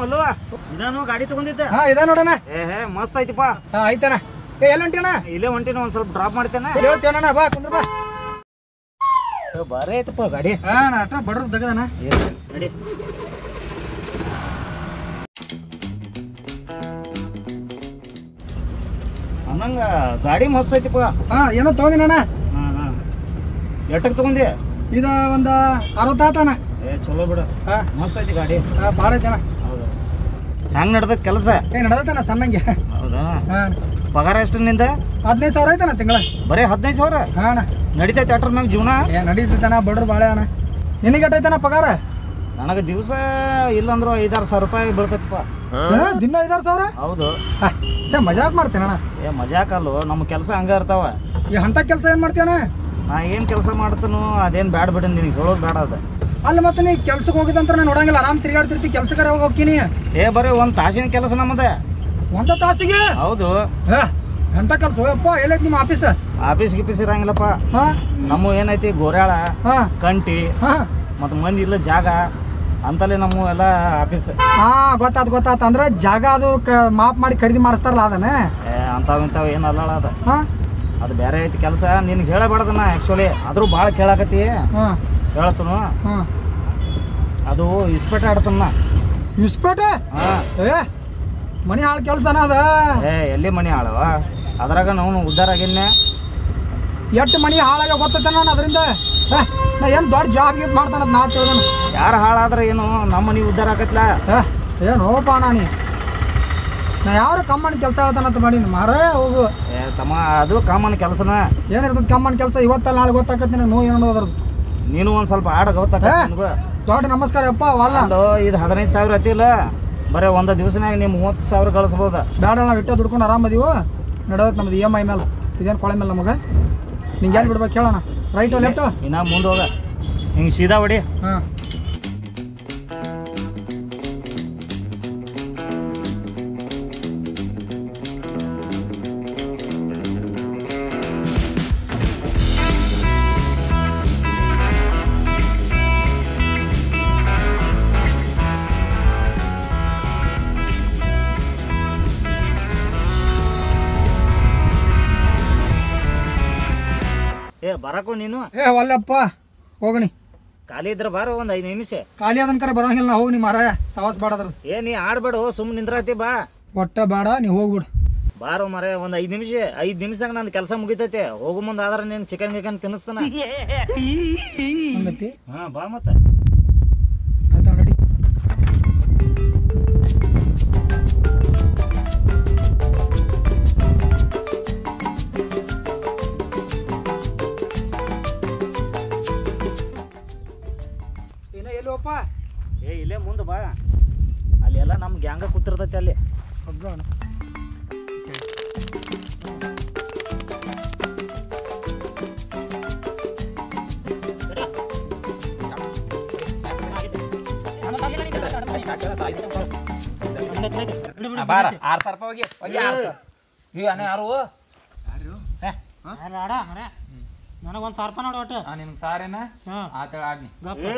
ಮಲ್ವ ಇದಾನು ಗಾಡಿ ತಗೊಂಡಿದ್ದೆ ಹಾ ಇದ ನೋಡಣ ಏ ಹೇ ಮಸ್ತ್ ಐತಿಪ್ಪ ಹಾ ಆಯ್ತಣ್ಣ ಏ ಎಲ್ಲ ಹೊಂಟಿಯಣ್ಣ ಇಲ್ಲೇ ಹೊಂಟಿನ ಒಂದ್ ಸ್ವಲ್ಪ ಡ್ರಾಪ್ ಮಾಡ್ತೇನೆ ಹೇಳ್ತೀವಣ್ಣ ಬಾ ಕುಂದ್ರ ಬಾ ಬಾರಿ ಐತಪ್ಪ ಗಾಡಿ ಹಾ ಅಣ್ಣ ಅಟ್ಟ ಬಡ್ರ ತೆಗದಣ್ಣ ಏ, ನಡಿ ಅನ್ನಂಗ ಗಾಡಿ ಮಸ್ತ್ ಐತಿಪ್ಪ ಹಾ ಏನೋ ತಗೊಂದಿನಣ್ಣ ಹಾ ಹಾ ಎಟ್ಟಕ್ಕೆ ತಗೊಂಡಿ ಇದ ಒಂದ ಅರವತ್ತಾತಣ್ಣ ಏ ಚಲೋ ಬಿಡು ಹಾ ಮಸ್ತ್ ಐತಿ ಗಾಡಿ ಹಾ ಭಾಳ ಐತಣ್ಣ ಹೌದು ಹೆಂಗ್ ನಡ್ದೈತಿ ಕೆಲಸ ಏ ನಡದೈತಣ್ಣ ಸಣ್ಣಂಗೆ ಹೌದಾ ಹಾ ಪಗಾರ ಎಷ್ಟು ನಿಂದ ಹದಿನೈದು ಸಾವಿರ ಐತಣ್ಣ ತಿಂಗಳ ಬರೀ ಹದಿನೈದು ಸಾವಿರ ಹಾ ಅಣ್ಣ ನಡಿತೈತಿ ಅಟ್ರ ಮ್ಯಾಗ ಜೀವನ ಏ ನಡೀತೈತಣ್ಣ ಬಡ್ರು ಭಾಳ ಅಣ್ಣ ನಿನಗೆ ಎಟ್ಟೈತಣ್ಣ ಪಗಾರ ನನಗೆ ದಿವಸ ಇಲ್ಲಂದ್ರು ಐದಾರು ಸಾವಿರ ರೂಪಾಯಿ ಬೀಳ್ತೈತಪ್ಪ ಏ, ದಿನ ಐದಾರು ಸಾವಿರ ಹೌದು ಹಾ, ಏ ಮಜಾಕ್ ಮಾಡ್ತೇನಣ್ಣ ಏ ಮಜಾಕಲ್ಲು ನಮ್ಮ ಕೆಲಸ ಹಂಗ ಇರ್ತಾವ ಈ ಅಂತ ಕೆಲಸ ಏನು ಮಾಡ್ತೀಯಣ್ಣ ನಾ ಏನು ಕೆಲಸ ಮಾಡ್ತನು ಅದೇನು ಬ್ಯಾಡ ಬಿಡ ನಿನಗೆ ಹೇಳೋದು ಬೇಡ ಅದು ಅಲ್ಲಿ ಮತ್ತೆ ನೀ ಕೆಲ್ಸಕ್ಕೆ ಹೋಗಿದಂತ ನಾನು ನೋಡಂಗಿಲ್ಲ ಆರಾಮ್ ತಿರ್ಗಾಡ್ತಿರ್ತಿ ಕೆಲ್ಸಕ್ಕೆ ಯಾವಾಗ ಹೋಗ್ತೀನಿ ಏ ಬರೀ ಒಂದು ತಾಸಿನ ಕೆಲಸ ನಮ್ಮದೆ ಒಂದ ತಾಸಿಗೆ ಹೌದು ಏ, ಎಂತ ಕೆಲಸ ಯಪ್ಪ ಎಲ್ಲೈತಿ ನಿಮ್ಮ ಆಫೀಸ್ ಆಫೀಸ್ ಗಿಫೀಸ್ ಇರಂಗಿಲ್ಲಪ್ಪ ಹಾ ನಮ್ಮ ಏನೈತಿ ಗೋರ್ಯಾಳ ಹಾ ಕಂಟಿ ಹಾ ಮತ್ತು ಮಂದಿ ಇಲ್ಲ ಜಾಗ ಅಂತಲೇ ನಮ್ಮ ಎಲ್ಲ ಆಫೀಸ್ ಹಾ ಗೊತ್ತಾತ್ ಗೊತ್ತಾತ್ ಅಂದ್ರೆ ಜಾಗ ಅದು ಕ- ಮಾಪ್ ಮಾಡಿ ಖರೀದಿ ಮಾಡಿಸ್ತಾರಲ್ಲ ಅದನ್ನ ಏ ಅಂಥವು ಇಂಥವು ಏನು ಅಲ್ಲಳ ಅದು ಹಾ ಅದು ಬೇರೆ ಐತಿ ಕೆಲಸ ನಿನ್ಗೆ ಹೇಳಬೇಡ್ದನ ಆ್ಯಕ್ಚುಲಿ ಆದರೂ ಭಾಳ ಕೇಳಾಕತ್ತಿ ಹಾ ಹೇಳ್ತನು ಹಾ ಅದು ಇಸ್ಪೇಟೆ ಆಡ್ತನ ಇಸ್ಪೇಟೆ ಹಾಂ ಏ ಮನಿ ಹಾಳು ಕೆಲಸನ ಅದ ಏ ಎಲ್ಲಿ ಮನೆ ಆಳವ ಅದ್ರಾಗ ನಾವು ಉದ್ದಾರ ಆಗಿನ್ನೆ ಎಷ್ಟು ಮನಿ ಹಾಳಾಗ ಗೊತ್ತೈತೆ ನಾನು ಅದರಿಂದ ಏ ನಾ ಏನು ದೊಡ್ಡ ಜಾಬ್ ಗೀಬ್ ಮಾಡ್ತಾನಂತ ನಾ ತಿಳಿದನು ಯಾರು ಹಾಳಾದ್ರೆ ಏನು ನಮ್ಮ ಮನೆ ಉದ್ದಾರ ಆಕತ್ಲ ಏ ಏನೋಪ ನಾನಿ ನಾ ಯಾರು ಕಮ್ಮನಿ ಕೆಲಸ ಹೇಳ್ತಾನಂತ ಮಾಡೀನಿ ಮಾರೇ ಹೋಗು ಏ ತಮ್ಮ ಅದು ಕಾಮನ್ ಕೆಲಸನ ಏನಿರ್ತದ ಕಮ್ಮನ್ ಕೆಲಸ ಇವತ್ತಲ್ಲ ನಾಳೆ ಗೊತ್ತಾಕತ್ತಿ ನೋ ಏನೋ ಅದ್ರದ್ದು ನೀನು ಒಂದು ಸ್ವಲ್ಪ ಆಡ ಗೊತ್ತಾಗ ಏ? ದೊಡ್ಡ ನಮಸ್ಕಾರ ಅಪ್ಪ ವಲ್ಲ ಒಂದು ಇದು ಹದಿನೈದು ಸಾವಿರ ಐತಿಲ್ಲ ಬರೀ ಒಂದು ದಿವಸನಾಗ ನೀವು ಮೂವತ್ತು ಸಾವಿರ ಗಳಿಸ್ಬೋದ ಬೇಡ ನಾವು ಇಟ್ಟ ದುಡ್ಕೊಂಡು ಆರಾಮದೀವು ನಡೋದಕ್ಕೆ ನಮ್ದು ಇ ಎಮ್ ಐ ಮೇಲೆ ಇದೇನು ಕೊಳೆ ಮೇಲೆ ನಮಗೆ ನಿಂಗೆ ಎಲ್ಲಿ ಬಿಡ್ಬೇಕು ಕೇಳೋಣ ರೈಟು ಲೆಫ್ಟು ಇನ್ನ ಮುಂದೆ ಹೋಗ ಹಿಂಗೆ ಸೀದಾ ಹೊಡಿ ಹಾಂ ಏ ಬರಕು ನೀನು ಏ ಒಲ್ಲಪ್ಪ ಹೋಗಣಿ ಖಾಲಿ ಇದ್ರೆ ಬಾರ ಒಂದು ಐದು ನಿಮಿಷ ಖಾಲಿ ಅದನ್ಕರ ಬರೋಂಗಿಲ್ಲ ನಾ ಹೋಗಿ ನೀ ಮಾರಾಯ ಸವಾಸ್ ಬೇಡ ಅದ್ರದ್ದು ಏ ನೀ ಆಡ್ಬೇಡು ಸುಮ್ಮನೆ ನಿಂದ್ರತಿ ಬಾ ಒಟ್ಟ ಬೇಡ ನೀ ಹೋಗ್ಬಿಡು ಬಾರೋ ಮರ ಒಂದು ಐದು ನಿಮಿಷ ಐದು ನಿಮಿಷದಾಗ ನಂದು ಕೆಲಸ ಮುಗಿತೈತೆ ಹೋಗು ಮುಂದೆ ಆದ್ರೆ ನೀನು ಚಿಕನ್ ಗಿಕನ್ ತಿನ್ನಿಸ್ತಾನ ಹಂಗತಿ ಹಾಂ ಬಾ ಮತ್ತೆ ಆಯ್ತಾ ನಡಿ ಇನ್ನ ಎಲ್ಲಿ ಹೋಪ ಏ ಇಲ್ಲೇ ಮುಂದೆ ಬಾ ಅಲ್ಲಿ ಎಲ್ಲ ನಮ್ಮ ಗ್ಯಾಂಗ ಕೂತಿರ್ತೈತೆ ಅಲ್ಲಿ ಹೋಗೋಣ ಬಾರ ಆರು ಸಾವಿರ ರೂಪಾಯಿ ಹೋಗಿ ಹೋಗಿ ಆರು ಸಾವಿರ ಇವ್ ಅಣ್ಣ ಯಾರು ನನಗೊಂದು ಸಾವಿರ ರೂಪಾಯಿ ನೋಡು ಒಟ್ಟು ನಿಮ್ಗೆ ಸಾರೇನ ಹಾಂ ಆತ ಆಡ್ನಿ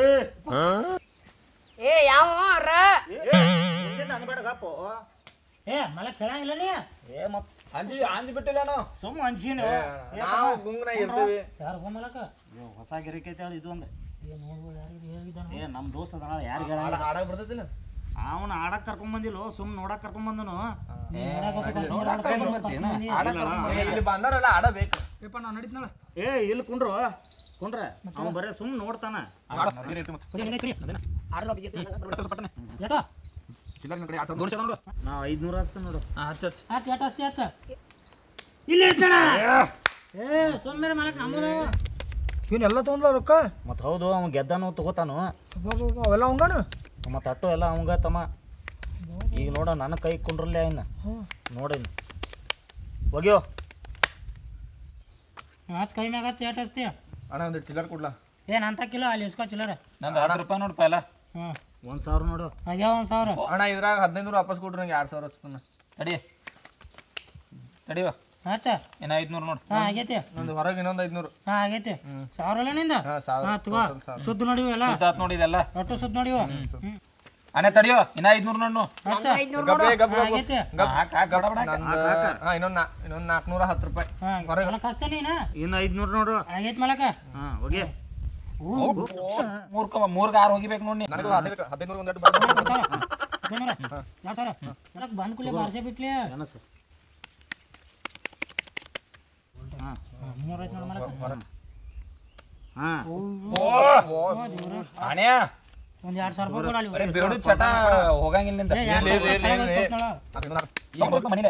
ಏ ಯಾವ ಏ ಮಲ ಕೇಳಂಗಿಲ್ಲ ನೀ ಏ ಮತ್ತೆ ಅಂಜಿ ಅಂಜಿ ಬಿಟ್ಟಿಲ್ಲ ನಾವು ಸುಮ್ಮ ಅನ್ಸೀನಿ ನಾವು ಗುಂಗ್ನಾಗ ಇರ್ತೀವಿ ಯಾರು ಹೋಮಲಕ ಹೊಸ ಗಿರಿಕೆ ಐತೆ ಹೇಳಿ ಇದು ಒಂದು ಏ ನಮ್ಮ ದೋಸ್ತ ಅದಾನ ಯಾರಿಗೆ ಆಡಕ್ ಬರ್ತೈತಿಲ್ಲ ಅವನು ಆಡಕ್ ಕರ್ಕೊಂಡ್ ಬಂದಿಲ್ಲ ಸುಮ್ ನೋಡಕ್ ಕರ್ಕೊಂಡ್ ಬಂದನು ನೋಡಕ್ ಕರ್ಕೊಂಡ್ ಬರ್ತೀನ? ಆಡಕ್ ಕರ್ಕೊಂಡ್ ಬರ್ತೀನ? ಇಲ್ಲಿ ಬಂದವರೆಲ್ಲ ಆಡಬೇಕು ಏಪ್ಪ ನಾ ನಡೀತ್ನಳ ಏ ಇಲ್ಲಿ ಕುಂಡ್ರು ಕುಂಡ್ರ ಅವ್ನು ಬರೇ ಸುಮ್ ನೋಡ್ತಾನ ಏಟೋ ನಾವ್ ಐದ್ನೂರ ಹಚ್ತ ನೋಡು ಹಚ್ಚ ಏಟ ಅಸ್ತಿ ಹಚ್ಚ ಇಲ್ಲಿ ಇರ್ತಣ ಏ ಸುಮ್ಮನೆ ಮಲಕ್ ನಮ್ಮದು ಇವನ್ ಎಲ್ಲ ತೊಗೊಂಡ್ಲ ರೊಕ್ಕ ಮತ್ ಹೌದು ಅವ್ನು ಗೆದ್ದಾನು ತಗೋತಾನು ಅಬ್ಬಬ್ಬಬ್ಬ, ಅವೆಲ್ಲ ಅವಂಗಾನು ಮತ್ ಅಟ್ಟು ಎಲ್ಲ ಅವಂಗ ತಮ್ಮ ಈಗ ನೋಡ ನನ್ನ ಕೈ ಕುಂಡ್ರಲ್ಲೇ ಇನ್ನ ನೋಡ ಇನ್ನು ಹೋಗ್ಯೋ ಹಚ್ಚ ಕೈ ಮ್ಯಾಗ ಹಚ್ಚ ಏಟ ಹಚ್ತಿ ಅಣ್ಣ ಒಂದು ಚಿಲ್ಲರ್ ಕೊಡ್ಲಾ ಏನ್ ಅಂತ ಕಿಲೋ ಅಲ್ಲಿ ಇಸ್ಕೋ ಚಿಲ್ಲರ ನಂದು ಹತ್ತು ರೂಪಾಯಿ ನೋಡಪ್ಪ ಎಲ್ಲ ಹ್ಞೂ ಒಂದ್ ಸಾವಿರ ನೋಡು ಆಗ್ಯಾವ ಒಂದು ಸಾವಿರ ಅಣ್ಣ ಇದ್ರಾಗ ಹದಿನೈದು ನೂರು ವಾಪಸ್ ಕೊಡ್ರಿ ನಂಗೆ ಎರಡು ಸಾವಿರ ಹಚ್ತಾನ ತಡಿ ತಡಿವ ಹಚ್ಚ ಏನ ಐದ್ನೂರು ನೋಡು ಹಾಂ ಆಗೈತಿ ನಂದು ಹೊರಗೆ ಇನ್ನೊಂದು ಐದ್ನೂರು ಹಾಂ ಆಗೈತಿ ಸಾವಿರ ಅಲ್ಲ ನಿಂದ ಹಾಂ ಸಾವಿರ ಹಾಂ ತಗೋ ಸುದ್ದು ನೋಡಿವು ಎಲ್ಲ ಸುದ್ದಾತ್ ನೋಡಿ ಇದೆಲ್ಲ ಒಟ್ಟು ಸುದ್ದು ನೋಡಿವು ಹ್ಞೂ ಅಣ್ಣ ತಡಿಯೋ ಇನ್ನ ಐದ್ನೂರು ನೋಡು ಗಬ್ಬೆ ಗಬ್ಬ ಗಬ್ಬ ಆಗೈತೆ ಹಾಕ್ ಹಾಕ್ ಗಡ ಬಡ ಹಾಕ್. ಹಾ ಇನ್ನೊಂದು ಇನ್ನೊಂದು ನಾಲ್ಕುನೂರ ಹತ್ತು ರೂಪಾಯಿ ಹಾ ಹೊರಗೆ ಹೊಲಕ್ಕೆ ಹಚ್ತೇನೆ ನೀನು ಇನ್ನು ಐದ್ನೂರು ನೋಡು ಆಗೈತೆ ಮಲಕ ಹಾಂ ಹೋಗಿ ಮೂರ್ಕ ಮೂರ್ಗ ಆರು ಹೋಗಿಬೇಕು ನೋಡಿ ನನಗೆ ಹದಿನೈದು ಹದಿನೈದು ಒಂದೆರಡು ಬರ್ತೀನಿ ಎರಡು ಸಾವಿರ ಹೊಲಕ್ಕೆ ಬಂದ್ ಕೂಡಲೇ ಬಾರ್ಸೇ ಬಿಟ್ಲಿ ಏನಸ ಮೂರ್ ಆಯ್ತು ನೋಡು ಮಲಕ ಹಾಂ ಅಣ್ಣ ಒಂದ್ ಎರಡ್ ಸಾವಿರ ರೂಪಾಯಿ ಕೊಡ ಅಲ್ಲಿ ಬರೀ ಬಿರುಡು ಚಟ ಹೋಗಂಗಿಲ್ಲ ನಿಂದ ಏ, ಎರಡ್ ಸಾವಿರ ರೂಪಾಯಿ ಕೊಡ್ತಾಳ. ಹದಿನೈದು ಮನಿಲೆ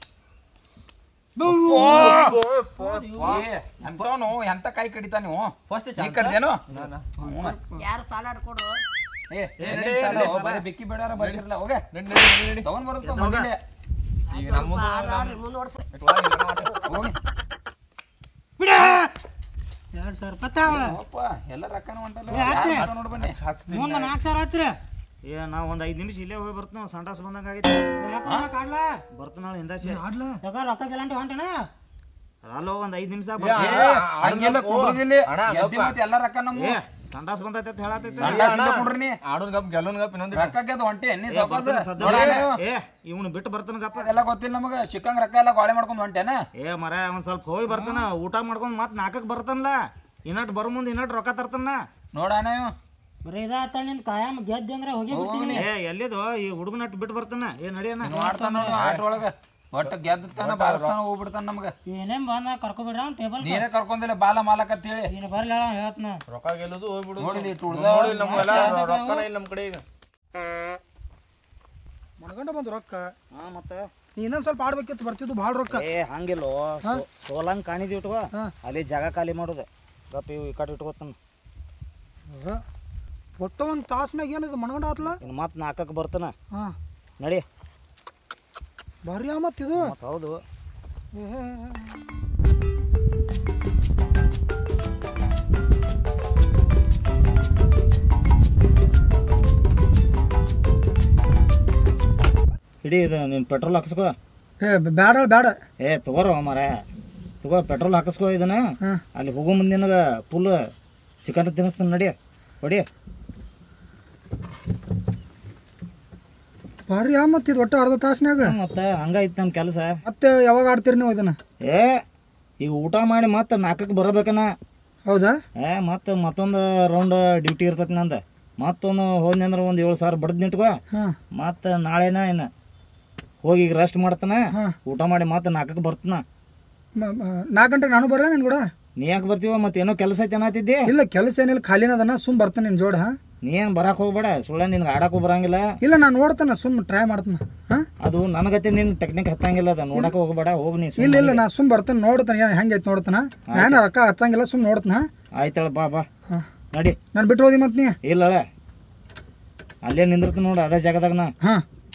ಎಂತವನು ಎಂತ ಕಾಯಿ ಕಡಿತಾ ನೀವು ಫಸ್ಟ್ ನೀ ಕಡ್ದೇನು ಯಾರು ಸಾಲಾಡ್ ಕೊಡು ಏ ಏ, ಸಾಲ, ಓ, ಬರೀ ಬಿಕ್ಕಿ ಬೇಡಾರ ಬರ್ತಿರಲ್ಲ ಹೋಗೆ ನಡಿ, ನಡಿ, ನಡಿ, ನಡಿ. ತಗೊಂಡ್ ಬರುತ್ತೆ ಮನಿಲೆ. ಈಗ ನಮ್ಮ ಮುಂದೆ ಮುಂದುವರ್ಸಿ ಹೋಗಿ ಬಿಡ ಎರಡ್ ಸಾವಿರ ರೂಪಾಯಿ ತಾವ ಅಪ್ಪ ಎಲ್ಲ ರೊಕ್ಕನ ಹೊಂಟಲ್ಲ ಏ, ಹಾಕ್ರಿ. ಯಾರ್ ನೋಡ್ ಬನ್ನಿ ಹಚ್ತೀನಿ ಮುಂದೆ ನಾಲ್ಕು ಸಾವಿರ ಹಚ್ಚ್ರಿ ಏ ನಾವು ಒಂದು ಐದು ನಿಮಿಷ ಇಲ್ಲೇ ಹೋಗಿ ಬರ್ತೀವಿ ನಾವು ಸಂಡಾಸ್ ಬಂದಂಗೆ ಆಗೈತೆ ಯಾಕಂದ್ರೆ ಕಾಡ್ಲಾ ಬರ್ತಾನಾಳ ಹಿಂದಾಶೆ ಆಡ್ಲ ಯಾಕ ರೊಕ್ಕ ಗೆಲಂಟಿ ಹೊಂಟೇನ ಅಲ್ಲೋ ಒಂದು ಐದು ನಿಮಿಷ ಏ, ಹಂಗೆಲ್ಲ ಕುಡ್ರಿದಿಲ್ಲಿ ಅಣ್ಣ, ಎದ್ದಿ ಗಪ್ಪ. ಮತ್ತೆ ಎಲ್ಲ ರೊಕ್ಕ ನಮ್ಮ ಏ ಸಂಡಾಸ್ ಬಂದೈತೆ ಅಂತ ಹೇಳತ್ತೈತೆ ಸಂಡಾಸಿಂದ ಕುಡ್ರಿ ನೀ ಆಡೋನ್ ಗಪ್ ಗೆಲ್ಲೋನ್ ಗಪ್ ಇನ್ನೊಂದು ರೊಕ್ಕ ಗೆದ್ದು ಹೊಂಟಿ ನೀ ಏ, ಸಾವ್ಕಾಸ. ಬರ್ತಾನೆ ಸದ್ದ ನೋಡಣ್ಣ ಇವ. ಏ ಇವನು ಬಿಟ್ಟು ಬರ್ತಾನ ಗಪ್ಪ ಎಲ್ಲ ಗೊತ್ತಿಲ್ಲ ನಮಗ ಚಿಕ್ಕಂಗ್ ರೊಕ್ಕ ಎಲ್ಲ ಗಾಳಿ ಮಾಡ್ಕೊಂಡ್ ಹೊಂಟೇನ ಏ ಮರ ಒಂದ್ ಸ್ವಲ್ಪ ಹೋಗಿ ಬರ್ತಾನ ಊಟ ಮಾಡ್ಕೊಂಡ್ ಮತ್ ನಾಲ್ಕಕ್ಕೆ ಬರ್ತಾನಲ್ಲ ಇನ್ನಟ್ ಬರೋ ಮುಂದೆ ಇನ್ನಟ್ ರೊಕ್ಕ ತರ್ತಾನ ನೋಡಣ ಇವ ಬರೀ ಇದಾತ ನಿಂದ ಕಾಯಂ ಗೆದ್ದೆ ಅಂದ್ರೆ ಹೋಗಿ ಬಿಡ್ತೀನಿ ಏ ಎಲ್ಲಿದು ಈ ಹುಡುಗನ ಅಟ್ ಬಿಟ್ಟು ಬರ್ತಾನ ಏ ನಡಿಯಣ್ಣ ಮಾಡ್ತಾನ ಆಟ ಒಳಗ ಒಟ್ಟ ಗೆದ್ದಾನ ಬಾರಸ್ತಾನ ಹೋಗ್ಬಿಡ್ತಾನ ನಮಗ ಏನೇನ್ ಬಂದ ಕರ್ಕೊಬಿಡ್ರ ಅವ್ನ್ ಟೇಬಲ್ ನೀನೇ ಕರ್ಕೊಂದಿಲ್ಲ ಬಾಲ ಮಾಲಕ್ ಅಂತೇಳಿ ನೀನು ಬರ್ಲಿ ಹೇಳ ಹೇಳ್ತನ ರೊಕ್ಕ ಗೆಲ್ಲೋದು ಹೋಗ್ಬಿಡು ನೋಡಿದಿ ಇಟ್ಟು ಉಳ್ದ ನೋಡಿ ನಮ್ಗೆಲ್ಲ ರೊಕ್ಕನ ಇಲ್ಲ ನಮ್ಮ ಕಡೆ ಈಗ ಮಣಗಂಡ ಬಂದು ರೊಕ್ಕ ಹಾ ಮತ್ತೆ ನೀ ಇನ್ನೊಂದ್ ಸ್ವಲ್ಪ ಆಡ್ಬೇಕಿತ್ತು ಬರ್ತಿದ್ದು ಭಾಳ ರೊಕ್ಕ ಏ ಹಂಗಿಲ್ಲೋ ಸೋಲಂಗ್ ಕಾಣಿದಿ ಇಟ್ಕೋ ಅಲ್ಲಿ ಜಾಗ ಖಾಲಿ ಮಾಡುದು ಗಪ್ಪ ಇವು ಈ ಕಡೆ ಇಟ್ಕೋತಾನ ಆಹಾ. ಒಟ್ಟು ಒಂದು ತಾಸ್ನಾಗ ಏನಿದು ಮಣಗಂಡ ಆತ್ಲ ಇನ್ನು ಮತ್ತೆ ನಾಲ್ಕಕ್ಕೆ ಬರ್ತಾನ ಹಾ ನಡಿ ಭಾರಿ ಆಮತ್ ಇದು ಮತ್ತೆ ಹೌದು ಏ, ಏ, ಏ. ಹಿಡಿ ಇದು ನೀನು ಪೆಟ್ರೋಲ್ ಹಾಕಿಸ್ಕೋ ಏ ಬ್ಯಾಡ ಬ್ಯಾಡ ಏ ತಗೋರೋ ಮರ ತಗೋ ಪೆಟ್ರೋಲ್ ಹಾಕಿಸ್ಕೋ ಇದನ್ನ ಹಾ. ಅಲ್ಲಿ ಹೋಗೋ ಮುಂದೆ ನಿನಗ ಫುಲ್ ಚಿಕನ್ ತಿನ್ನಿಸ್ತಾನೆ ನಡಿ ಹೊಡಿ ಭಾರಿ ಆಮತ್ ಇದು ಒಟ್ಟು ಅರ್ಧ ತಾಸ್ನಾಗ ಮತ್ತೆ ಹಂಗಾಯ್ತು ನಮ್ಮ ಕೆಲಸ ಮತ್ತೆ ಯಾವಾಗ ಆಡ್ತೀರಿ ನೀವು ಇದನ್ನ ಏ ಈಗ ಊಟ ಮಾಡಿ ಮತ್ತೆ ನಾಲ್ಕಕ್ಕೆ ಬರಬೇಕನ ಹೌದಾ ಏ ಮತ್ತೆ ಮತ್ತೊಂದು ರೌಂಡ್ ಡ್ಯೂಟಿ ಇರ್ತೈತಿ ನಂದು ಮತ್ತೊಂದು ಹೋದ್ನಿ ಅಂದ್ರೆ ಒಂದು ಏಳು ಸಾವಿರ ಬಡ್ದು ನಿಂಟ್ಕೋ ಹಾ ಮತ್ತೆ ನಾಳೆನ ಏನು ಹೋಗಿ ಈಗ ರೆಸ್ಟ್ ಮಾಡ್ತಾನ ಹಾ. ಊಟ ಮಾಡಿ ಮತ್ತೆ ನಾಲ್ಕಕ್ಕೆ ಬರ್ತಾನ ಮ- ಮ- ನಾಲ್ಕು ಗಂಟೆಗೆ ನಾನು ಬರಲ್ಲ ನಿನ್ ಕೂಡ ನೀ ಯಾಕೆ ಬರ್ತೀವ ಮತ್ತೆ ಏನೋ ಕೆಲಸ ಐತೆ ಅನ್ನತ್ತಿದ್ದಿ ಇಲ್ಲ ಕೆಲಸ ಏನಿಲ್ಲ ಖಾಲಿನ ಅದನ್ನ ಸುಮ್ ಬರ್ತಾನೆ ನಿನ್ ಜೋಡ ಹಾ ನೀ ಏನು ಬರಕ್ಕೆ ಹೋಗ್ಬೇಡ ಸುಳ್ಳ ನಿನ್ಗೆ ಆಡಕ್ಕೂ ಬರಂಗಿಲ್ಲ ಇಲ್ಲ ನಾನು ನೋಡ್ತಾನೆ ಸುಮ್ ಟ್ರೈ ಮಾಡ್ತಾನೆ ಹಾ ಅದು ನನಗತ್ತೆ ನಿನ್ ಟೆಕ್ನಿಕ್ ಹತ್ತಂಗಿಲ್ಲ ಅದ ನೋಡಕ್ಕೆ ಹೋಗ್ಬೇಡ ಹೋಗಿ ನೀ ಇಲ್ಲ ಇಲ್ಲ ನಾ ಸುಮ್ ಬರ್ತಾನೆ ನೋಡ್ತಾನೆ ಏನು ಹೆಂಗೈತೆ ನೋಡ್ತಾನ ನಾನು ರೊಕ್ಕ ಹಚ್ಚಂಗಿಲ್ಲ ಸುಮ್ ನೋಡ್ತಾನ ಆಯ್ತಳ ಬಾ ಬಾ ಹಾ ನಡಿ ನಾನು ಬಿಟ್ಟು ಹೋದಿ ಮತ್ತೆ ನೀ ಇಲ್ಲ ಅಲ್ಲೇ ನಿಂದಿರ್ತ ನೋಡು ಅದೇ ಜಾಗದಾಗ ನಾ ಹಾ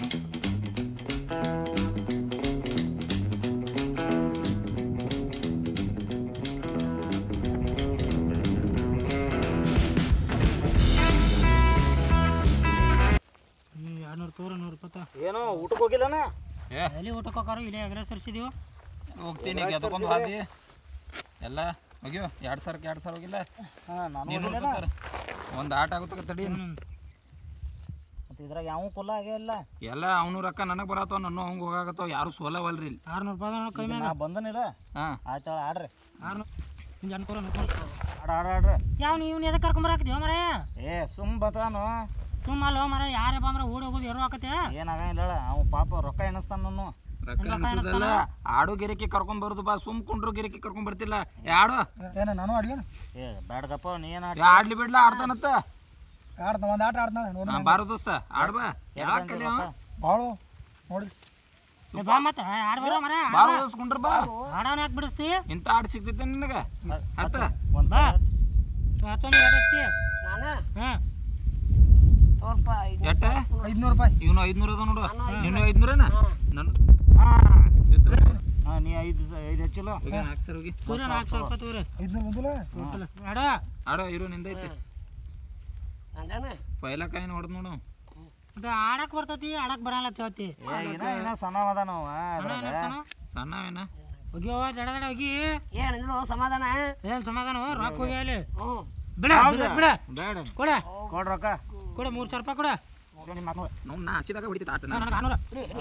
ಎರಡ್ನೂರು ತೋರ ನೂರು ರೂಪಾಯಿ ಏನೋ ಊಟಕ್ಕೆ ಹೋಗಿಲ್ಲನ ಎಲ್ಲಿ ಊಟಕ್ಕೆ ಹೋಗಾರು ಇಲ್ಲೇ ಅಗ್ರೆಸರ್ಸಿದೀವಿ ಹೋಗ್ತೀನಿ ಗೆದ್ಕೊಂಡ್ ಹಾದಿ ಎಲ್ಲ ಹೋಗ್ಯೋ ಎರಡ್ ಸಾವಿರಕ್ಕೆ ಎರಡ್ ಸಾವಿರ ಹೋಗಿಲ್ಲ ಹಾಂ ನಾನು ನೀನು ಹೋಗಿಲ್ಲನ ಒಂದು ಆಟ ಆಗುತ್ತೆ ತಡಿ ಮತ್ತೆ ಇದ್ರಾಗ ಯಾವ ಕುಲ್ಲ ಆಗೇ ಇಲ್ಲ ಎಲ್ಲ ಅವನು ರೊಕ್ಕ ನನಗೆ ಬರತ್ತವ ನನ್ನ ಹಂಗೆ ಹೋಗಾಕತ್ತಾವ ಯಾರು ಸೋಲವಲ್ರಿ ಇಲ್ಲಿ ಆರ್ನೂರು ರೂಪಾಯಿ ಅದಾವ ಕೈ ನಾ ಬಂದನಿಲ್ಲ ಹಾಂ ಆಯ್ತಳ ಆಡ್ರಿ ಆರ್ನೂರು ಹಿಂಗೆ ಅನ್ಕೊರ ಆಡ ಆಡ ಆಡ್ರಿ ಯಾವ ನೀವು ಎದಕ್ಕೆ ಕರ್ಕೊಂಬರಾಕಿದ್ದೀವ ಮರ ಏ ಸುಮ್ ಬತಾನು ಸುಮ್ಮ ಅಲ್ಲೋ ಮರ ಯಾರೇ ಬಂದ್ರೆ ಓಡಿ ಹೋಗೋದು ಎರು ಹಾಕತ್ತೆ ಏನಾಗಂಗಿಲ್ಲ ಅವ ಪಾಪ ರೊಕ್ಕ ಎಣಿಸ್ತಾನ ನಾನು ರೊಕ್ಕ ಅನ್ಸುದಲ್ಲ ಆಡು ಗಿರಕಿ ಕರ್ಕೊಂಡ್ ಬರುದು ಬಾ ಸುಮ್ ಕುಂಡ್ರು ಗಿರಕಿ ಕರ್ಕೊಂಡ್ ಬರ್ತಿಲ್ಲ ಏ ಆಡು ಏನ ನಾನು ಆಡ್ಲೇನ ಏ ಬ್ಯಾಡಗಪ್ಪ ನೀ ಏನು ಏ ಆಡ್ಲಿ ಬಿಡ್ಲ ಆಡ್ತಾನತ್ತ ಆಡ್ತಾನ ಒಂದು ಆಟ ಆಡ್ತಾಳೆ ನೋಡಿ ಹಾ, ಬಾರು ದೋಸ್ತ ಆಡ್ ಬಾ ಯಾಕೆ ಕಲಿ ಅವ? ಭಾಳ ನೋಡಿ ಏ ಬಾ ಮತ್ತೆ ಆಡ್ ಬರೋ ಮರ ಬಾರು ದೋಸ್ತ ಕುಂಡ್ರ ಬಾ ಆಡವನ ಯಾಕೆ ಬಿಡಿಸ್ತಿ ಇಂಥ ಆಡ್ ಸಿಗ್ತೈತೆ ನಿನಗ ಹತ್ತ ಒಂದು ಬಾ ಹಚ್ಚೋನಿ ಆಡಿಸ್ತಿ ನಾನು ಹಾಂ ಸ್ವಲ್ಪ ಎಟ್ಟ ಐದ್ನೂರು ರೂಪಾಯಿ ಇವನು ಐದ್ನೂರ ಅದ ನೋಡು ನೀನು ಐದ್ನೂರನ ನನ್ನ ಹಾಂ ನೀ ಐದು ಐದು ಹೆಚ್ಚಿಲ್ಲ ಹೋಗಿ ನಾಲ್ಕು ಸರ್ ಹೋಗಿ ತೋರಿ ನಾಲ್ಕು ಸಾವಿರ ರೂಪಾಯಿ ತೋರಿ ಐದ್ನೂರು ಬಂದಿಲ್ಲ ಆಡ ಆಡೋ ಇರು ನಿಂದೈತೆ ಅಂದಾನ ಪೈಲ ಕಾಯಿನ ಹೊಡೆದ್ ನೋಡು ಮತ್ತೆ ಆಡಕ್ ಬರ್ತೈತಿ ಆಡಕ್ ಬರಲ್ಲ ಅಂತ ಹೇಳ್ತಿ ಏ ಇನ್ನ ಇನ್ನ ಸಣ್ಣ ಅದ ನಾವು ಸಣ್ಣ ಏನ ಹೋಗ್ಯವ ಜಡ ಜಡ ಹೋಗಿ ಏನಿದ್ರು ಸಮಾಧಾನ ಏನ್ ಸಮಾಧಾನ ರೊಕ್ಕ ಹೋಗಿ ಅಲ್ಲಿ ಹ್ಞೂ ಬಿಡ ಬಿಡ, ಬಿಡ ಬೇಡ ಕೊಡ ಕೊಡ್ ರೊಕ್ಕ ಕೊಡ ಮೂರು ಸಾವಿರ ರೂಪಾಯಿ ಕೊಡ ನಿಮ್ಮ ನಾಲ್ಕುನೂರು ನಾವು ನಾ ಹಚ್ಚಿದಾಗ ಹೊಡಿತೈತೆ ಆಟ ನನಗೆ ನಾನ್ನೂರು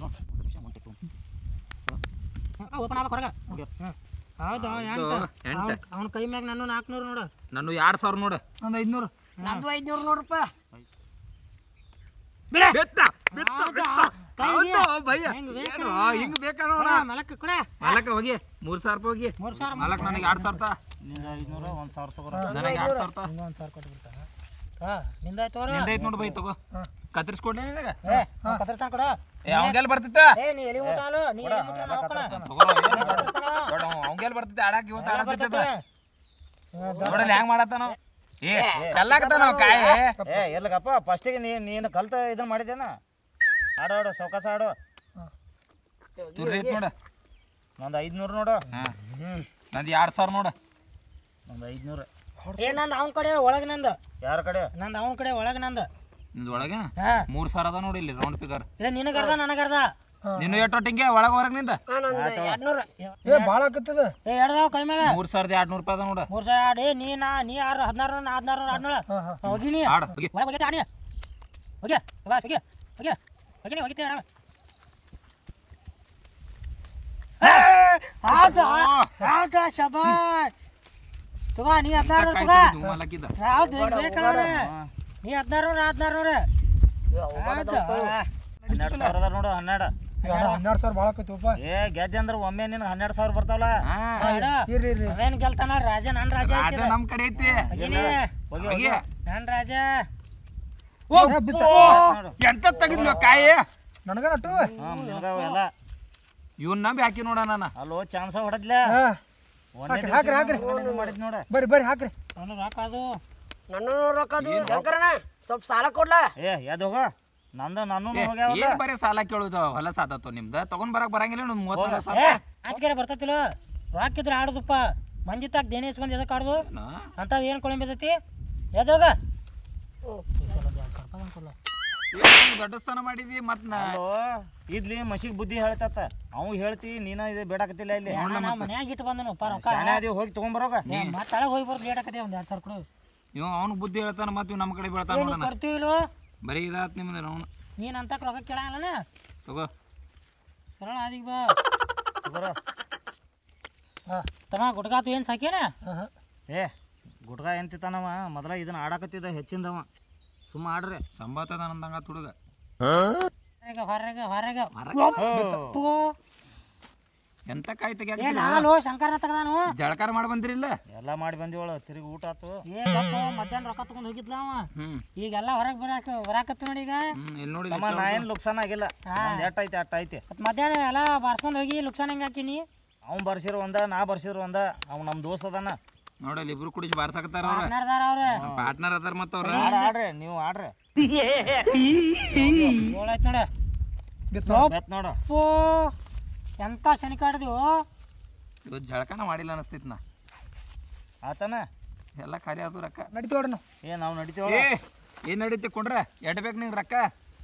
ಓಪನ್ ಆಗ್ಬೇಕು ಹೊರಗೆ ಹ್ಞೂ ಹೌದು ಎಂಟು ಎಂಟು. ಅವ್ನ ಕೈ ಮ್ಯಾಗ ನಾನು ನಾಲ್ಕುನೂರು ನೋಡು ನಾನು ಎರಡು ಸಾವಿರ ನೋಡು ಒಂದು ಐದುನೂರು ನಂದು ಐದ್ನೂರು ನೂರು ರೂಪಾಯಿ ಬಿಡ ಬಿತ್ತ ಬಿತ್ತ ಬಿತ್ತ ಕೈಗೆ ಹೌದು, ಭಯ್ಯ. ಹೆಂಗ್ ಬೇಕಾ? ಏನು, ಹಿಂಗ್ ಬೇಕಾ ನೋಡ ಮಲಕ್ಕೆ ಕೊಡೆ ಮಾಲಕ ಹೋಗಿ ಮೂರ್ ಸಾವಿರ ರೂಪಾಯಿ ಹೋಗಿ ಮೂರು ಸಾವಿರ ಮಾಲಕ್ ನನಗೆ ಎರಡು ಸಾವಿರ ತಾ ನಿಂದ ಐದುನೂರ ಒಂದು ಸಾವಿರ ತಗೋರ ನನಗೆ ಎರಡು ಸಾವಿರ ತಾ ಇನ್ನೊಂದು ಸಾವಿರ ಕೊಟ್ಬಿಡ್ತಾ ಹಾಂ ನಿಂದಾಯ್ತು ಅವ್ರು ನಿಂದೈತ್ ನೋಡು ಬೈ ತಗೋ ಕತ್ತರಿಸ್ಕೊಡ್ಲಿ ನಿನಗೆ ಏ ಕತ್ತರ್ಸಾನ್ ಕೊಡು ಏ ಅವಂಗೆಲ್ ಬರ್ತಿತ್ತ ಏ ನೀ ಎಲ್ಲಿ ಊಟ ಅಲ್ಲ ನೀ ಎಲ್ಲಿ ಮುಟ್ಟ ನಾವು ಕಣ ತಗೋ ದೊಡ್ಡ ಅವಂಗೆಲ್ ಬರ್ತಿದ್ದೆ ಆಡಾಕ ಇವತ್ತು ಆಡತ್ತಿದ್ದ ನೋಡಲ್ಲಿ ಹೆಂಗ್ ಮಾಡತ್ತಾನ ಏ ಚಲ್ಲಾಕತ್ತಾನ ಅವ ಕಾಯಿ ಏ ಇರ್ಲಕಪ್ಪ ಫಸ್ಟಿಗೆ ನೀ ನೀನು ಕಲ್ತ ಇದನ್ನ ಮಾಡಿದ್ದೇನ ಆಡೋ ಆಡು ಸೌಕಾಸ ಆಡು ತುರ್ರಿ ಐತ್ ನೋಡ ಒಂದು ಐದುನೂರು ನೋಡು ಹಾ ನಂದು ಎರಡು ಸಾವಿರ ನೋಡ ಒಂದು ಐದುನೂರು ಏ ನಂದು ಅವನ ಕಡೆ ಒಳಗೆ ನಂದು ಯಾರ ಕಡೆ ನಂದು ಅವನ ಕಡೆ ಒಳಗೆ ನಂದು ನಿಂದು ಒಳಗೆ ಹಾಂ ಮೂರ್ ಸಾವಿರ ಅದ ನೋಡಿ ಇಲ್ಲಿ ರೌಂಡ್ ಫಿಗರ್ ಏ ನಿನಗರ್ದ ನನಗರ್ದ ನೀನು ಎಷ್ಟು ಒಟ್ಟಿಂಗೆ ಒಳಗ ಹೊರಗೆ ನಿಂದ ಹಾಂ ನಂದು ಎರಡ್ನೂರು ಏ ಭಾಳ ಆಕತ್ತದ ಏ ಎಡ್ದಾವ ಕೈ ಮ್ಯಾಗ ಮೂರ್ ಸಾವಿರದ ಎರಡ್ ನೂರು ರೂಪಾಯಿ ಅದ ನೋಡ ಮೂರು ಸಾವಿರ ಆಡಿ ನೀ ನಾ ನೀ ಆರು ಹದಿನಾರು ನಾ ಹದಿನಾರು ಹದಿನೇಳು ಹೋಗಿ ನೀ ಆಡ ಹೋಗಿ ಒಳಗೆ ಹೋಗೈತೆ ಆಡಿ ಹೋಗಿ ಬಾಸ್ ಹೋಗಿ ಹೋಗಿ ಹೋಗಿ ನೀ ಹೋಗಿತ್ತೆ ಆರಾಮ ಹೌದು ಹೌದು ಶಬಾಷ್ ತಗೋ ನೀ ಹದಿನಾರು ನೂರು ತಗೋ ಮಾಲಕ್ಕಿದ್ದ ಹೌದು ಈಗ ಬೇಕಾದ್ರೆ ನೀ ಹದಿನಾರು ನೂರು ಹದಿನಾರು ನೂರು ಹೌದು ಹನ್ನೆರಡು ಸಾವಿರ ಅದ ನೋಡು ಹನ್ನೆರಡು ಎರಡು ಹನ್ನೆರಡು ಸಾವಿರ ಭಾಳ ಆಕತ್ತಪ್ಪ ಏ ಗೆದ್ದೆ ಅಂದ್ರೆ ಒಮ್ಮೆ ನಿನಗೆ ಹನ್ನೆರಡು ಸಾವಿರ ಬರ್ತಾವಲ್ಲ ಹಾ ಇರ್ರಿ ಇರ್ರಿ ಅವೇನು ಗೆಲ್ತಾನ ರಾಜ ನನ್ನ ರಾಜ ರಾಜ ನಮ್ ಕಡೆ ಐತಿ ಹೋಗಿನಿ ಹೋಗಿ ಹೋಗಿ ನನ್ನ ರಾಜ ಏ, ಬಿತ್ತ ಎಂತ ತೆಗಿದ್ಲು ಕಾಯಿ ನನಗ ನಟ್ಟು ಹಾಂ ನಿನಗ ಎಲ್ಲ ಇವನ್ ನಂಬಿ ಹಾಕಿ ನೋಡ ನಾನು ಅಲ್ಲೋ ಚಾನ್ಸ ಹೊಡೆದ್ಲ ಹಾ ಒಂದೇ ಹಾಕ್ರಿ, ಹಾಕ್ರಿ, ದಿವ್ಸ ಮಾಡಿದ್ ನೋಡ ಬರ್ರಿ ಬರ್ರಿ ಹಾಕ್ರಿ ಅವನು ರೊಕ್ಕ ಅದು ನನ್ನ ರೊಕ್ಕದು ಶಂಕರಣ್ಣ ಸ್ವಲ್ಪ ಸಾಲ ಕೊಡ್ಲಾ ಏ ಎದ್ ಹೋಗ ನಂದು ನಾನು ಹೋಗ್ಯಾವಲ್ಲ ಏನ್ ಬರೀ ಸಾಲ ಕೇಳುದು ಹೊಲ ಸಾತತ್ತು ನಿಮ್ದ ತಗೊಂಡ್ ಬರಕ್ ಬರಂಗಿಲ್ಲ ನಿಮ್ ಮೂವತ್ತು ಸಾಲ ಏ ಆಚೆಗೆ ಬರ್ತತಿಲ್ಲ ರೊಕ್ಕ ಇದ್ರೆ ಆಡುದಪ್ಪ ಮಂದಿ ತಾಕ ದೇನೆ ಇಸ್ಕೊಂಡು ಎದಕ್ಕೆ ಆಡುದು ಅಂಥದ್ದು ಏನು ಕೊಳಿ ಬಿದ್ದೈತಿ ಎದೋಗ ದೊಡ್ಡ ಸ್ಥಾನ ಮಾಡಿದಿ ಮತ್ ನಾ ಅಲ್ಲೋ ಇದ್ಲಿ ಮಸಿಗ್ ಬುದ್ಧಿ ಹೇಳ್ತತ್ತ ಅವ್ ಹೇಳ್ತಿ ನೀನ ಇದು ಬೇಡಾಕತ್ತಿಲ್ಲ ಇಲ್ಲಿ ಮನ್ಯಾಗ ಇಟ್ಟು ಬಂದನು ಪಾ ರೊಕ್ಕ ಶಾನೆ ಅದಿ ಹೋಗಿ ತಗೊಂಬರೋಗ ಮತ್ತೆ ಒಳಗೆ ಹೋಗಿ ಬರ್ದು ಲೇಟ್ ಆಕತಿ ಒಂದು ಎರಡು ಸಾವಿರ ಕೊಡು ಇವ್ ಅವ್ನು ಬುದ್ಧಿ ಹೇಳ್ತಾನ ಮತ್ ಇವ್ ನಮ್ಮ ಕಡೆ ಬೀಳ್ತಾನ ಏನು ನೋಡಣ ಕೊಡ್ತೀವಿಲ್ವೋ ಬರೀ ಇದಾತ್ ನಿಮ್ದು ಅವ್ನು ನೀನು ಅಂತ ರೊಕ್ಕ ಕೇಳಲ್ಲ ತಗೋ ಸರಳ ಅದೀಗ ಬಾ ತಗೋರ ತಮ್ಮ ಗುಡ್ಗಾತು ಏನು ಸಾಕೇನ ಏ ಗುಡ್ಗ ಎಂತಿತ್ತಾನವ ಮೊದಲ ಇದನ್ನ ಆಡಾಕತ್ತಿದ್ದ ಹೆಚ್ಚಿಂದವ ಸುಮ್ಮ ಆಡ್ರಿ ಸಂಬಾತದ ನಂದಂಗ ತುಡುಗ ಹೊರಗೆ ಹೊರಗೆ ಓ, ಎಂತ ಕಾಯಿ ಏ ತೆಗಿಯಾಕ ನಾನು ಶಂಕರನ ತಗದಾನು ಜಳಕಾರ ಮಾಡಿ ಬಂದಿರಿಲ್ಲ ಎಲ್ಲ ಮಾಡಿ ಬಂದಿವಳು ತಿರುಗಿ ಊಟ ಆತು ಏ ಗಪ್ಪ ಮಧ್ಯಾಹ್ನ ರೊಕ್ಕ ತಗೊಂಡು ಹೋಗಿದ್ಲ ಅವ ಹ್ಮ್ ಈಗೆಲ್ಲ ಹೊರಗೆ ಬರಾಕ ಬರಾಕತ್ತು ನೋಡಿ ಈಗ ಹ್ಮ್ ಇಲ್ಲಿ ನೋಡಿ ತಮ್ಮ ನಾ ಏನು ಲುಕ್ಸಾನ ಆಗಿಲ್ಲ ನಂದು ಎಟ್ ಐತಿ ಅಟ್ ಐತಿ ಮತ್ ಮಧ್ಯಾಹ್ನ ಎಲ್ಲ ಬಾರ್ಸ್ಕೊಂಡು ಹೋಗಿ ಲುಕ್ಸಾನ್ ಹೆಂಗೆ ಹಾಕಿನಿ ಅವ್ನು ಬರ್ಸಿರೋ ಒಂದ ನಾ ಬರ್ಸಿರೋ ಒಂದ ಅವ್ ನಮ್ಮ ದೋಸ್ತ್ ಅದಾನ ನೋಡಲ್ಲಿ ಇಬ್ರು ಕುಡಿಸಿ ಬಾರ್ಸಾಕತ್ತಾರ ಅವ್ರ ಪಾರ್ಟ್ನರ್ದಾರ ಅವ್ರೆ ಪಾರ್ಟ್ನರ್ ಅದಾರ ಮತ್ತ ಅವ್ರ ಆಡ ಆಡ್ರಿ ನೀವು ಆಡ್ರಿ ಏಳಾಯ್ತು ನೋಡ ಬಿತ್ತ ಬೆತ್ ನೋಡು ಓ ಎಂತ ಶನಿ ಕಾಡ್ದಿವು ಇವತ್ತು ಜಳಕನ ಮಾಡಿಲ್ಲ ಅನಸ್ತೈತಿ ನಾ ಆತನ ಎಲ್ಲ ಖಾಲಿ ಆದು ರೊಕ್ಕ ನಡಿತೀವಿ ನೋಡ್ರಿ ನಾವು ಏ ನಾವು ನಡಿತೀವ ಏ ಏನ್ ನಡೀತಿ ಕೊಡ್ರ ಎಟ್ ಬೇಕು ನಿಂಗೆ ರೊಕ್ಕ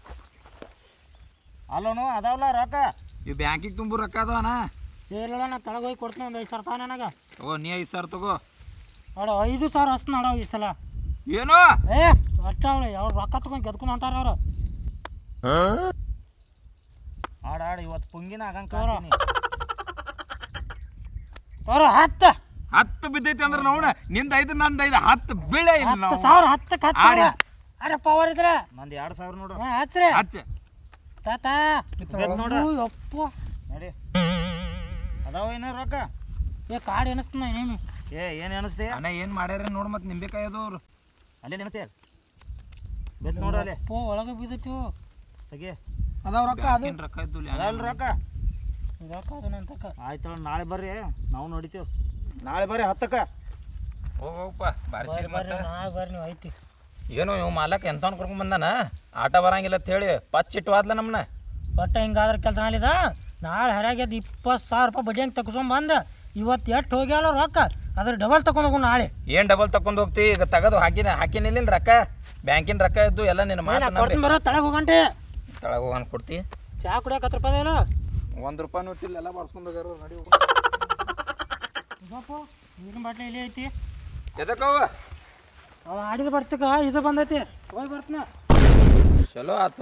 ಅಲ್ಲೋನು ಅದಾವಲ್ಲ ರೊಕ್ಕ ಇವ್ ಬ್ಯಾಂಕಿಗೆ ತುಂಬು ರೊಕ್ಕ ಅದಾವನ ಇಲ್ಲ ನಾ ತಳಗ ಹೋಗಿ ಕೊಡ್ತೀನಿ ಒಂದು ಐದು ಸಾವಿರ ತಾವ ನನಗೆ ತಗೋ ನೀ ಐದು ಸಾವಿರ ತಗೋ ನೋಡು ಐದು ಸಾವಿರ ಹಸ್ತು ನೋಡೋ ಈ ಸಲ ಏನು ಏ ಅಷ್ಟ ಅವಳು ಅವ್ರು ರೊಕ್ಕ ತಗೊಂಡು ಗೆದ್ಕೊಂಡು ಹೊಂಟಾರ ಅವರು ಆಡ ಆಡ ಇವತ್ತು ಪುಂಗಿನ ಆಗಂಗ್ ಕಾಣ್ತೀನಿ ಅವ್ರು ಹತ್ತು ಹತ್ತು ಬಿದ್ದೈತಿ ಅಂದ್ರೆ ನೋಡ ನಿಂದ ಐದು ನಂದು ಐದು ಹತ್ತು ಬೀಳೆ ಇಲ್ಲ ಹತ್ತು ನಾವು ಸಾವಿರ ಹತ್ತಕ್ಕೆ ಹತ್ತು ಸಾವಿರ ಆಡಿ. ಅರೆ ಪವರ್ ಇದ್ರೆ ನಂದು ಎರಡು ಸಾವಿರ ನೋಡು ಹಾಂ ಹಚ್ಚ್ರಿ ಹಚ್ಚ ತಾತ ಬೆತ್ ನೋಡು ಓ, ಯಪ್ಪ ನಡಿ ಅದಾವ ಏನ ರೊಕ್ಕ ಏ ಕಾಡು ಎನಿಸ್ತಾನ ಏನೇನು ಏ ಏನು ಎಣಿಸ್ತಿ ಅಣ್ಣ ಏನ್ ಮಾಡ್ಯಾರ ನೋಡ್ ಮತ್ ನಿಂಬೆಕಾಯಿ ಅದು ಅವ್ರು ಅಲ್ಲೇ ನೆನೆಸ್ತೀಯ ಬೆತ್ ನೋಡು ಅಲ್ಲಿ ಪೋ ಒಳಗೆ ಬಿದ್ದೈತಿ ತೆಗಿ ಅದಾವ ರೊಕ್ಕ ಅದು ಏನ್ ರೊಕ್ಕ ಇದ್ದು ಅದಾವಲ್ಲ ರೊಕ್ಕ ರೊಕ್ಕ ಅದನ್ನಂತಕ್ಕ ಆಯ್ತಲ್ಲ ನಾಳೆ ಬರ್ರಿ ನಾವು ನೋಡಿತೀವಿ ನಾಳೆ ಬರ್ರಿ ಹತ್ತಕ್ಕೆ ಹೋಗ್ ಹೋಗಪ್ಪ ಬಾರಿಸಿರಿ ಬರ್ರಿ ಮತ್ತೆ ನಾಳೆ ಬರ್ರಿ ನೀವು ಐತಿ ಏನು ಇವ್ ಮಾಲಕ್ ಎಂತವ್ನ ಕರ್ಕೊಂಡ್ ಬಂದಾನ ಆಟ ಬರಂಗಿಲ್ಲ ಅಂತ ಹೇಳಿ ಪಚ್ಚಿಟ್ಟು ಆದ್ಲ ನಮ್ಮನ್ನ ಒಟ್ಟು ಹಿಂಗಾದ್ರೆ ಕೆಲಸ ಅಲ್ಲಿದ ನಾಳೆ ಹರಿಯಾಗ್ಯದ ಇಪ್ಪತ್ತು ಸಾವಿರ ರೂಪಾಯಿ ಬಡ್ಡಿ ಹಂಗೆ ತಗೊಂಬಂದು ಇವತ್ತು ಎಷ್ಟು ಹೋಗ್ಯಾವಲ್ಲ ರೊಕ್ಕ ಅದ್ರ ಡಬಲ್ ತಗೊಂಡ್ ಹೋಗು ನಾಳೆ ಏನ್ ಡಬಲ್ ತಕೊಂಡ್ ಹೋಗ್ತಿ ಈಗ ತಗದು ಹಾಕಿನ ಹಾಕಿನಿಲ್ಲ ರೊಕ್ಕ ಬ್ಯಾಂಕಿನ ರೊಕ್ಕ ಇದ್ದು ಎಲ್ಲ ನಿನ್ನ ಮಾತು ಕೊಡ್ತೀನಿ ಬರೋ ತಳಗೆ ಹೋಗಂಟೆ ತಳಗ ಹೋಗನ್ ಕೊಡ್ತಿ ಚಾ ಕುಡಿಯಕ್ಕೆ ಹತ್ತು ರೂಪಾಯಿ ಅದೇನು ಒಂದ್ ರೂಪಾಯಿ ನೋಟಿಲ್ಲ ಎಲ್ಲ ಬಾರ್ಸ್ಕೊಂಡ್ ಹೋಗ್ಯಾರ ನಡಿ ಇದಪ್ಪ ನೀರಿನ ಬಾಟ್ಲಿ ಇಲ್ಲೇ ಐತಿ ಎದಕ್ಕವ ಅವ ಆಡಿದ ಬರ್ತಕ್ಕ ಇದು ಬಂದೈತಿ ಹೋಗಿ ಬರ್ತೀನಿ ಚಲೋ ಆತು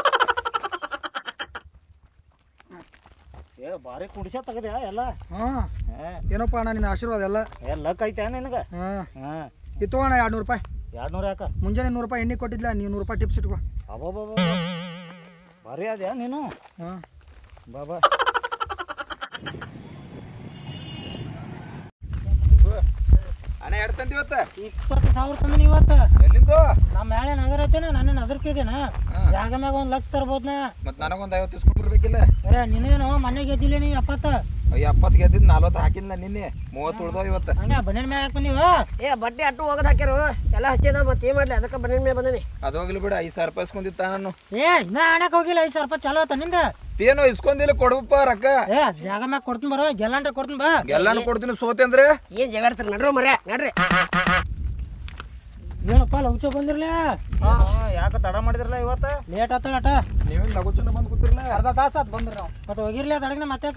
ಏ ಭಾರಿ ಕುಡಿಸ ತೆಗದ್ಯಾ ಎಲ್ಲ ಹಾಂ ಏ ಏನಪ್ಪ ಅಣ್ಣ ನಿನ್ನ ಆಶೀರ್ವಾದ ಎಲ್ಲ ಏ ಲಕ್ ಐತೆ ನಿನಗೆ ಹಾಂ ಹಾಂ ಇದು ತಗೋಣ ಎರಡು ನೂರು ರೂಪಾಯಿ ಎರಡು ನೂರು ಯಾಕ ಮುಂಜಾನೆ ನೂರು ರೂಪಾಯಿ ಎಣ್ಣೆ ಕೊಟ್ಟಿದ್ಲ ನೀವು ನೂರು ರೂಪಾಯಿ ಟಿಪ್ಸ್ ಇಟ್ಕೋ ಅಬ್ಬಬ್ಬ ಭಾರಿ ಅದ್ಯಾ ನೀನು ಹಾಂ ಬಾಬಾ ಅಣ್ಣ ಎರಡು ತಂದಿ ಇವತ್ತ ಇಪ್ಪತ್ತು ಸಾವಿರ ತಂದಿನಿ ಇವತ್ತು ಎಲ್ಲಿಂದು ನಮ್ಮ ಮ್ಯಾಲೆ ನಗರ ಐತೇನ ನಾನೇನು ಅದರ್ತಿದ್ದೇನ ಜಾಗ ಮ್ಯಾಗ ಒಂದು ಲಕ್ಷ ತರ್ಬೋದ್ನ ಮತ್ ನನಗೊಂದು ಐವತ್ತು ಇಸ್ಕೊಂಡ್ ಬರ್ಬೇಕಿಲ್ಲ ಏ ನೀನೇನು ಮನೆ ಗೆದ್ದಿಲ್ಲ ನೀ ಎಪ್ಪತ್ತ ಎಪ್ಪತ್ತು ಗೆದ್ದಿದ್ದು ನಲ್ವತ್ತು ಹಾಕಿಲ್ಲ ನಿನ್ನೆ ಮೂವತ್ತು ಉಳ್ದವ ಇವತ್ತು ಹಂಗ ಬನ್ನೇನ್ ಮ್ಯಾಗ ಹಾಕ್ ಬಂದೀವ ಏ ಬಟ್ಟೆ ಅಟ್ಟು ಹೋಗದ್ ಹಾಕ್ಯಾರು ಎಲ್ಲ ಹಚ್ಚಿದ ಮತ್ತೆ ಏನ್ ಮಾಡ್ಲಿ ಅದಕ್ಕೆ ಬನ್ನಿ ಮೇಲೆ ಬಂದನಿ ಅದು ಹೋಗ್ಲಿ ಬಿಡು ಐದು ಸಾವಿರ ರೂಪಾಯಿ ಇಸ್ಕೊಂಡಿತ್ತ ನಾನು ಏ ಇನ್ನ ಆಣಕ್ ಹೋಗಿಲ್ಲ ಐದು ಸಾವಿರ ರೂಪಾಯಿ ಚಾಲೋ ಆತ ನಿಂದ ಏನೋ ಇಸ್ಕೊಂಡಿಲ್ಲ ಕೊಡ್ಬಪ್ಪ ರೊಕ್ಕ ಏ ಜಾಗ ಮ್ಯಾಗ ಕೊಡ್ತೀನಿ ಬರೋ ಗೆಲ್ಲಂಟ ಕೊಡ್ತೀನಿ ಬಾ ಎಲ್ಲಾನು ಕೊಡ್ತೀನಿ ಸೋತೆ ಅಂದ್ರೆ ಏನ್ ಜಗಾಡ್ತಾರ ನಡ್ರು ಮರ್ಯ ನಡ್ರಿ ಏನಪ್ಪ ಲೌಚ ಬಂದಿರ್ಲಿ ಯಾಕೆ ತಡ ಮಾಡಿದ್ರಲ್ಲ ಇವತ್ತು ಲೇಟ್ ಆತ ಆಟ ನೀವೇನು ಲಘು ಚೆನ್ನ ಬಂದು ಕೂತಿರ್ಲ ಅರ್ಧ ತಾಸು ಆತು ಬಂದ್ರಿ ನಾವು ಮತ್ತೆ ಹೋಗಿರ್ಲಿ ಅಡಗಿನ ಮತ್ತಾಕ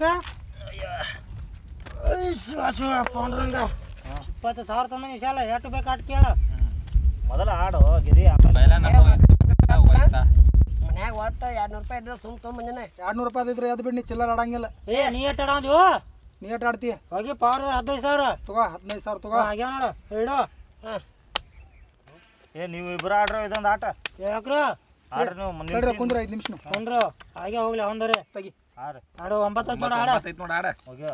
ಪೌಂಡ್ರಂಗ ಇಪ್ಪತ್ತು ಸಾವಿರ ತಂದ ವಿಶಾಲ ಎಷ್ಟು ಬೇಕು ಅಟ್ ಕೇಳ ಮೊದಲ ಆಡು ಗಿರಿ ಆಮೇಲೆ ಮನ್ಯಾಗ ಒಟ್ಟ ಎರಡ್ ನೂರು ರೂಪಾಯಿ ಇದ್ರೆ ಸುಮ್ ತೊಗೊಂಬಂದಿನ ಎರಡು ನೂರು ರೂಪಾಯಿ ಇದ್ರೆ ಅದು ಬಿಟ್ಟು ನೀ ಚಿಲ್ಲರ್ ಆಡಂಗಿಲ್ಲ ಏ ನೀ ಎಷ್ಟು ಅಡಾವ್ದಿವು ನೀ ಎಷ್ಟು ಆಡ್ತಿ ಹೋಗಿ ಪವರ್ ಹದಿನೈದು ಸಾವಿರ ತಗೋ ಹದಿನೈದು ಸಾವಿರ ತಗೋ ಆಗ್ಯಾವ ನೋಡು ಹೇಳು ಏ ನೀವು ಇಬ್ಬರು ಆಡ್ರಿ ಇದೊಂದು ಆಟ ಯಾಕ್ರ ಆಡ್ರಿ ನೀವು ತಡ್ರಿ ಕುಂದ್ರ ಐದು ನಿಮಿಷ ನೀವು ಬಂದ್ರು ಹಾಗೆ ಹೋಗ್ಲಿ ಅವಂದರೆ ತೆಗಿ ಆಡ್ರಿ ಆಡು ಒಂಬತ್ತು ನೋಡ ಆಡ ಐತ್ ನೋಡ ಆಡ ಹೋಗ್ಯ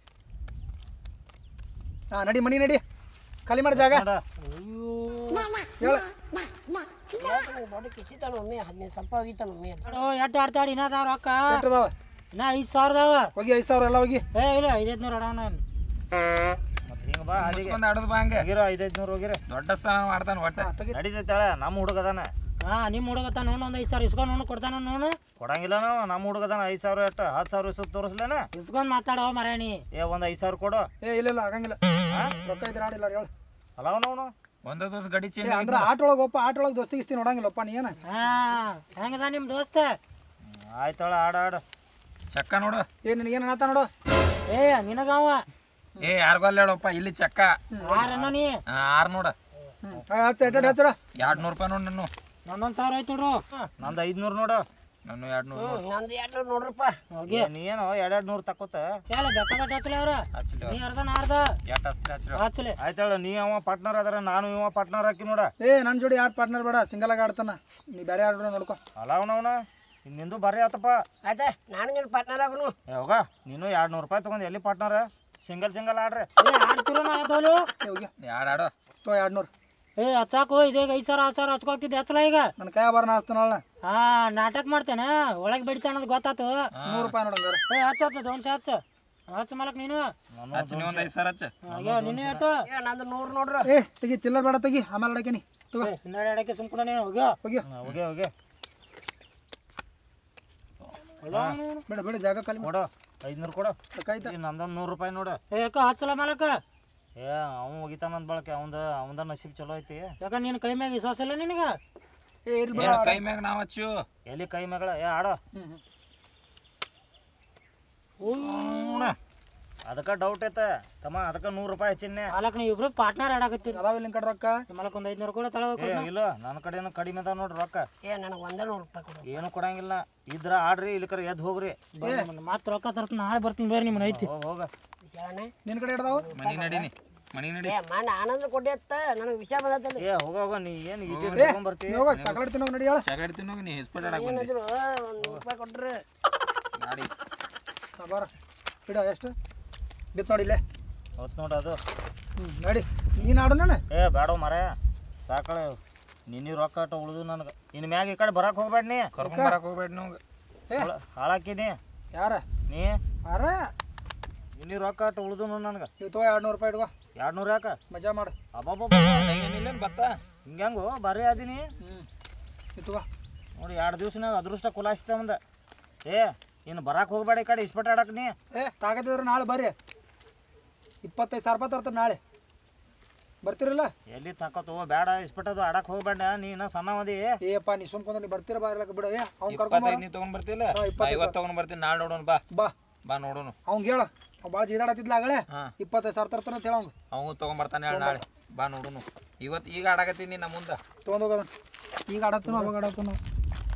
ಹಾಂ ನಡಿ ಮನಿ ನಡಿ ಖಾಲಿ ಮಾಡಿ ಜಾಗ ನೋಡ ಹೇಳ ಬಾಡಿ ಕಿಸಿತಾನ ಒಮ್ಮೆ ಹದಿನೈದು ಸ್ವಲ್ಪ ಹೋಗಿತ್ತಾನ ಒಮ್ಮೆ ಆಡು ಎಟ್ಟು ಆಡ್ತಾಡಿ ಇನ್ನ ಅದಾವ ರೊಕ್ಕ ಎಷ್ಟದಾವ ಇನ್ನ ಐದು ಸಾವಿರ ಅದಾವ ಹೋಗಿ ಐದು ಸಾವಿರ ಎಲ್ಲ ಹೋಗಿ ಏ ಇಲ್ಲ ಐದೈದು ನೂರು ಅಡಾವ ನಾನು ಮತ್ತೆ ಹಿಂಗೆ ಬಾ ಅಲ್ಲಿಗೆ ಇಸ್ಕೊಂಡ್ ಆಡೋದು ಬಾ ಹಂಗೆ ಹೋಗಿರೋ ಐದೈದು ನೂರು ಹೋಗಿರಿ ದೊಡ್ಡ ಸ್ಥಾನ ಮಾಡ್ತಾನ ಒಟ್ಟ ಹಾಂ ತೆಗಿ ನಡೀತೈತಾಳ ನಮ್ಮ ಹುಡುಗದಾನ ಹಾ ನಿಮ್ಮ ಹುಡುಗತ್ತ ನೋಡು ಒಂದು ಐದು ಸಾವಿರ ಇಸ್ಕೊಂಡು ನೋಡು ಕೊಡ್ತಾನ ನೋಡು ಕೊಡಂಗಿಲ್ಲ ನಾವು ನಮ್ಮ ಹುಡುಗದಾನ ಐದು ಸಾವಿರ ಎಟ್ಟು ಹತ್ತು ಸಾವಿರ ಇಸು ತೋರಿಸ್ಲೇನ ಇಸ್ಕೊಂಡು ಮಾತಾಡೋ ಮರಾಣಿ ಏ ಒಂದು ಐದು ಸಾವಿರ ಕೊಡು ಏ ಇಲ್ಲ ಇಲ್ಲ ಆಗಂಗಿಲ್ಲ ರೊಕ್ಕ ಇದ್ರೆ ಆಡಿಲ್ಲ ಹೇಳು ಅಲಾವ ನಾವು ಒಂದ ದಿವಸ ಗಡಿ ಏ ಚೇಂಜ್ ಅಂದ್ರೆ ಆಟ ಒಳಗೆ ಒಪ್ಪ ಆಟ ಒಳಗೆ ದೋಸ್ತಿ ಗಿಸ್ತಿ ನೋಡಂಗಿಲ್ಲಪ್ಪ ನೀ ಏನ ಹಾ ಹೆಂಗದ ನಿಮ್ಮ ದೋಸ್ತ ಆಯ್ತಾಳ ಆಡ ಆಡು ಚಕ್ಕ ನೋಡು ಏ ನಿನಗೇನು ಅನ್ನತ್ತ ನೋಡು ಏ ನಿನಗವ ಏ ಯಾರಿಗೂ ಅಲ್ಲ ಹೇಳಪ್ಪ ಇಲ್ಲಿ ಚಕ್ಕ ಆರನ್ನೋ ನೀ ಆ, ಆರ್ ನೋಡ ಹ್ಞೂ ಹಚ್ಚ ಎಟ್ಟ ಹಚ್ಚರ ಎರಡ್ ನೂರು ರೂಪಾಯಿ ನೋಡು ನಾನು ನಂದೊಂದು ಸಾವಿರ ಆಯ್ತು ನೋಡ್ರು ನಂದು ಐದುನೂರು ನೋಡು ನಾನು ಎರಡ್ ನೂರು ಹ್ಮ್ ನಂದು ಎರಡು ನೂರು ನೋಡ್ರಪ್ಪ ಹೋಗಿ ಏ, ನೀ ಏನು ಎರಡೆರಡು ನೂರು ತಕೋತ ಕೇಳ ಬೇಕಾದ ಹಚ್ಚಲಿ ಅವ್ರ ಹಚ್ಚಲಿ ನೀ ಅರ್ಧ ನಾ ಅರ್ಧ ಎಟ್ ಹಚ್ತೀರಿ ಹಚ್ಚಿರ ಹಚ್ಚಲಿ ಆಯ್ತಾಳ ನೀ ಅವ ಪಾರ್ಟ್ನರ್ ಅದಾರ ನಾನು ಇವ ಪಾರ್ಟ್ನರ್ ಹಾಕಿ ನೋಡ ಏ ನನ್ನ ಜೋಡಿ ಯಾರು ಪಾರ್ಟ್ನರ್ ಬೇಡ ಸಿಂಗಲ್ ಆಗಿ ಆಡ್ತಾನ ನೀ ಬೇರೆ ಯಾರು ನೋಡ್ಕೊ ಅಲಾವನವನ ನಿಂದು ಬರ್ರಿ ಆತಪ್ಪ ಆಯ್ತಾ ನಾನು ನಿನ್ನ ಪಾರ್ಟ್ನರ್ ಆಗುನು ಏ ಹೋಗ ನೀನು ಎರಡು ನೂರು ರೂಪಾಯಿ ತೊಗೊಂಡು ಎಲ್ಲಿ ಪಾರ್ಟ್ನರ್ ಸಿಂಗಲ್ ಸಿಂಗಲ್ ಆಡ್ರಿ ಏ ಆಡ್ತಿರೋ ನಾ ಎದ್ದೋಲು ಏ ಹೋಗಿ ಎರಡು ಆಡು ತೋ ಎರಡು ನೂರು ಏ ಹಚ್ಚಾಕು ಇದೀಗ ಐದು ಸಾವಿರ ಹತ್ತು ಸಾವಿರ ಹಚ್ಕೋತಿದ್ದೆ ಹಚ್ಚಲ ಈಗ ನನ್ನ ಕೈ ಬರೋಣ ಹಚ್ತಾನಲ್ಲ ಹಾ ನಾಟಕ ಮಾಡ್ತೇನೆ ಒಳಗೆ ಬೆಳಿತಾನ ಅನ್ನೋದು ಗೊತ್ತಾತು ನೂರು ರೂಪಾಯಿ ನೋಡಂಗಾರ ಏ ಹಚ್ಚ ಹಚ್ಚ ಒಂದು ಹಚ್ಚ ಹಚ್ಚ ಮಲಕ್ ನೀನು ಹಚ್ಚ ನೀವು ಒಂದು ಐದು ಸಾವಿರ ಹಚ್ಚ ಅಯ್ಯೋ ನಿನ್ನೆ ಎಟ್ಟು ಏ ನಂದು ನೂರು ನೋಡ್ರ ಏ ತೆಗಿ ಚಿಲ್ಲರ್ ಬೇಡ ತೆಗಿ ಆಮೇಲೆ ಅಡಕೇನಿ ತಗೋ ಹಿಂದೆ ಎಡಕ್ಕೆ ಸುಮ್ಕುಣ ನೀನು ಹೋಗ್ಯೋ ಹೋಗಿ ಹೋಗಿ ಹೋಗಿ ಬೇಡ ಬೇಡ ಜಾಗ ಖಾಲಿ ಕೊಡು ಐದುನೂರು ಕೊಡು ಸಾಕಾಯ್ತಾ ಈ ನಂದೊಂದು ನೂರು ರೂಪಾಯಿ ನೋಡು ಏ ಯಾಕ ಹಚ್ಚಲ ಮಲಕ ಏ ಅವ ಹೋಗಿತಾನಂದ್ ಬಳಕೆ ಅವಂದ ಅವಂದ ನಸೀಬ್ ಚಲೋ ಐತಿ ಯಾಕ ನೀನು ಕೈ ಮ್ಯಾಗ ವಿಶ್ವಾಸ ಇಲ್ಲ ನಿನಗೆ ಏ ಇರ್ಲಿ ಬೇಡ ಏನ್ ಕೈ ಮ್ಯಾಗ ನಾವ್ ಹಚ್ಚು ಎಲ್ಲಿ ಕೈ ಮಗಳ ಏ ಆಡೋ ಅದಕ್ಕೆ ಡೌಟ್ ಐತೆ ತಮ್ಮ ಅದಕ್ಕೆ ನೂರು ರೂಪಾಯಿ ಹಚ್ಚಿನ್ನೆ ಮಾಲಕ್ ನೀವು ಇಬ್ರು ಪಾರ್ಟ್ನರ್ ಆಡಾಕತ್ತೀರಿ ಅದಾವ ಇಲ್ಲಿ ಕಡೆ ರೊಕ್ಕ ಮಲಕ್ ಒಂದು ಐದ್ನೂರು ಕೂಡ ತಳ ಏ ಇಲ್ಲ ನನ್ನ ಕಡೆನೂ ಕಡಿಮೆ ಅದ ನೋಡ್ರಿ ರೊಕ್ಕ ಏ ನನಗೆ ಒಂದೇ ನೂರು ರೂಪಾಯಿ ಕೊಡು ಏನು ಕೊಡಂಗಿಲ್ಲ ಇದ್ರ ಆಡ್ರಿ ಇಲ್ಲಿಕರ ಎದ್ದು ಹೋಗ್ರಿ ಮತ್ತೆ ರೊಕ್ಕ ತರ್ತೀನಿ ನಾಳೆ ಬರ್ತೀನಿ ಬೇರೆ ನಿಮ್ಮನ್ನ ಐತಿ ಹೋಗ ಹೋಗ ವಿಚಾರಣೆ ನಿನ್ನ ಕಡೆ ಹಿಡ್ದಾವ ಮನಿ ನಡೀನಿ ಮನಿ ನಡಿ ಏ ಮಣ್ಣ ಆನಂದ ಕೊಡ್ಡಿ ಅತ್ತ ನನಗೆ ವಿಷಯ ಬಂದತ್ತಲ್ಲಿ ಏ ಹೋಗ ಹೋಗ ನೀ ಏನು ಇಟ್ಟು ಬರ್ತಿ ನೀ ಹೋಗ ಚಾಕ್ಲೇಟ್ ತಿನ್ನೋಗಿ ನಡಿ ಹೇಳ ಚಾಗಾಡಿ ತಿನ್ನೋಗಿ ನೀ ಹಿಸ್ಪೆಟ್ ಆಡಕ್ ಬಂದಿ ಏನಾದ್ರು ಒಂದು ನೂರು ರೂಪಾಯಿ ಕೊಟ್ರೆ ಗಾಡಿ ಬಾರ ಬಿಡ ಎಷ್ಟು ಬಿತ್ತು ನೋಡಿ ಇಲ್ಲೇ ಹೊತ್ತು ನೋಡು ಅದು ಹ್ಞೂ ನಡಿ ನೀನು ಆಡು ನಾನು ಏ ಬೇಡ ಮರ ಸಾಕಳೆ ನಿನ್ನ ರೊಕ್ಕ ಅಟ ಉಳಿದು ನನಗೆ ಇನ್ನು ಮ್ಯಾಗ ಈ ಕಡೆ ಬರಕ್ಕೆ ಹೋಗ್ಬೇಡ ನೀ ಕರ್ಕೊಂಡ್ ಬರಕ್ ಹೋಗ್ಬೇಡ ನೀವು ಹಾಳ- ಹಾಳಾಕಿನಿ ಯಾರ ನೀ ಯಾರ ನಿನ್ನ ರೊಕ್ಕ ಅಟ ಉಳಿದು ನನಗೆ ಇವ್ ತಗೋ ಎರಡು ನೂರು ರೂಪಾಯಿ ಇಡ್ಕೋ ಎರಡು ನೂರು ಯಾಕ ಮಜಾ ಮಾಡು ಅಬ್ಬಬ್ಬ ಏನಿಲ್ಲ ಬತ್ತ ಹಿಂಗ್ಯಾಂಗು ಬಾರಿ ಆದೀನಿ ಹ್ಞೂ ಇದು ತಗೋ ನೋಡಿ ಎರಡು ದಿವ್ಸನಾಗ ಅದೃಷ್ಟ ಕುಲಾಯಿಸ್ತ ಮುಂದ ಏ ಇನ್ನು ಬರಕ್ಕೆ ಹೋಗ್ಬೇಡ ಈ ಕಡೆ ಇಸ್ಪಟ್ ಆಡಕ್ಕೆ ನೀ ಏ ತಾಕತ್ತಿದ್ರೆ ನಾಳೆ ಬರ್ರಿ ಇಪ್ಪತ್ತೈದು ಸಾವಿರ ರೂಪಾಯಿ ತರ್ತಾರೆ ನಾಳೆ ಬರ್ತಿರಲ್ಲ ಎಲ್ಲಿ ತಾಕತ್ತು ಬೇಡ ಇಸ್ಪಟ್ಟದು ಆಡಕ್ಕೆ ಹೋಗ್ಬೇಡ ನೀನು ಸಣ್ಣ ಮದಿ ಏಪ್ಪ ನೀ ಸುಮ್ಕೊಂಡು ನೀ ಬರ್ತೀರ ಬಾರ್ಲಕ್ಕ ಬಿಡು ಏ ಅವ್ನು ಕರ್ಕೊಂಡ್ ಇಪ್ಪತ್ತೈದು ನೀ ತಗೊಂಡ್ ಬರ್ತಿಲ್ಲ ಹಾ, ಇಪ್ಪತ್ತೈದು ಐವತ್ತು ತಗೊಂಡ್ ಬರ್ತೀನಿ ನಾಳೆ ನೋಡೋಣ ಬಾ ಬಾ ಬಾ ನೋಡೋಣ ಅವ್ನ್ಗೆ ಹೇಳ ಅವ್ ಭಾಳ ಜೀದಾಡತ್ತಿದ್ಲ ಆಗಲೇ ಹಾ ಇಪ್ಪತ್ತೈದು ಸಾವಿರ ತರ್ತಾನೆ ಅಂತ ಹೇಳ ಅವ್ನು ಅವು ತಗೊಂಡ್ ಬರ್ತಾನೆ ಹೇಳ ನಾಳೆ ಬಾ ನೋಡೋಣ ಇವತ್ತು ಈಗ ಆಡಕತ್ತೀನಿ ನಮ್ಮ ಮುಂದೆ ತೊಗೊಂಡೋಗದ ಈಗ ಆಡತ್ತನು ಅವಾಗ ಆಡತ್ತನು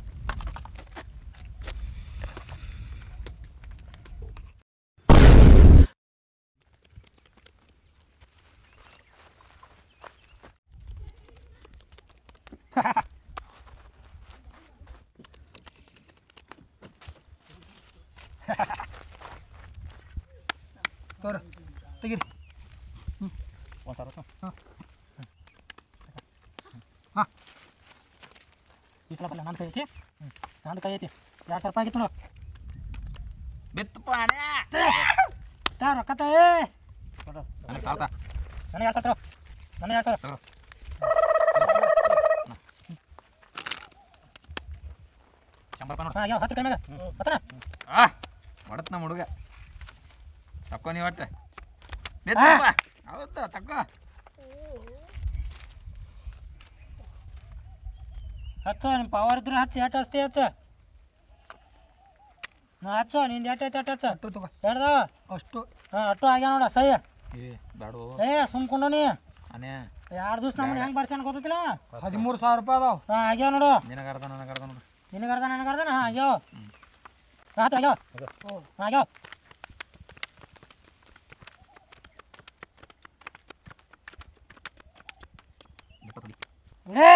ತೋರ ತೆಗೀರಿ ಒಂದು ಸಾವಿರ ರೂಪಾಯಿ. ಹಾಂ ಈ ಸಲ ಬಲ್ಲ ನನ್ನ ಕೈ ಐತಿ ಹ್ಞೂ ನಂದು ಕೈ ಐತಿ ಎರಡು ಸಾವಿರ ರೂಪಾಯಿ ಆಗಿತ್ತು ನೋಡು ಬಿತ್ತಪ್ಪ ಹಣೆ ತಾ ರೊಕ್ಕ ತಾ ಏ ಕೊಡು. ನನಗೆ ಸಾಲ್ತ ನನಗೆ ಎರಡು ಸಾವಿರ ನನಗೆ ಎರಡು ಸಾವಿರ ಶಂಬರ್ ರೂಪಾಯಿ ನೋಡು ಹಾಂ ಯಾವ ಹತ್ತು ಕೈ ಮ್ಯಾಗ ಹತ್ತನ ಆ ಹೊಡತ್ ನಮ್ಮ ಹುಡುಗ ತಕ್ಕೋ ನೀವು ಒಟ್ಟೆ ಬಿತ್ತಪ್ಪ ಹೌದು ತಕ್ಕೋ ಹಚ್ಚು ನಿಮ್ಮ ಪವರ್ ಇದ್ರೆ ಹಚ್ಚಿ ಎಟ್ಟು ಹಚ್ತಿ ಹಚ್ಚ ನಾ ಹಚ್ಚು ನಿಂದು ಎಟ್ಟು ಐತೆ ಎಟ್ಟು ಹಚ್ಚ ಅಷ್ಟು ತಗೋ ಎರಡ್ದಾವ ಅಷ್ಟು ಹಾಂ ಅಟ್ಟು ಆಗ್ಯಾವ ನೋಡ ಸೈ ಏ ಬ್ಯಾಡು ಏ ಸುಮ್ಕೊಂಡು ನೀ ಅನೇ ಎರಡು ದಿವ್ಸ ನಮ್ಮನ್ನ ಹೆಂಗೆ ಬರ್ಸ್ಯಾನ ಗೊತ್ತಿಲ್ಲ ಹದಿಮೂರು ಸಾವಿರ ರೂಪಾಯಿ ಅದಾವ ಹಾಂ ಆಗ್ಯಾವ ನೋಡು ನಿನಗರ್ದ ನನಗರ್ದ ನೋಡು ನಿನಗರ್ದ ನನಗರ್ದ ಹಾಂ ಆಗ್ಯಾವ ಹಾಂ ಆಗ್ಯಾವ ಹಾಂ ಆಗ್ಯಾವ ಬಿತ್ತಡಿ ಏ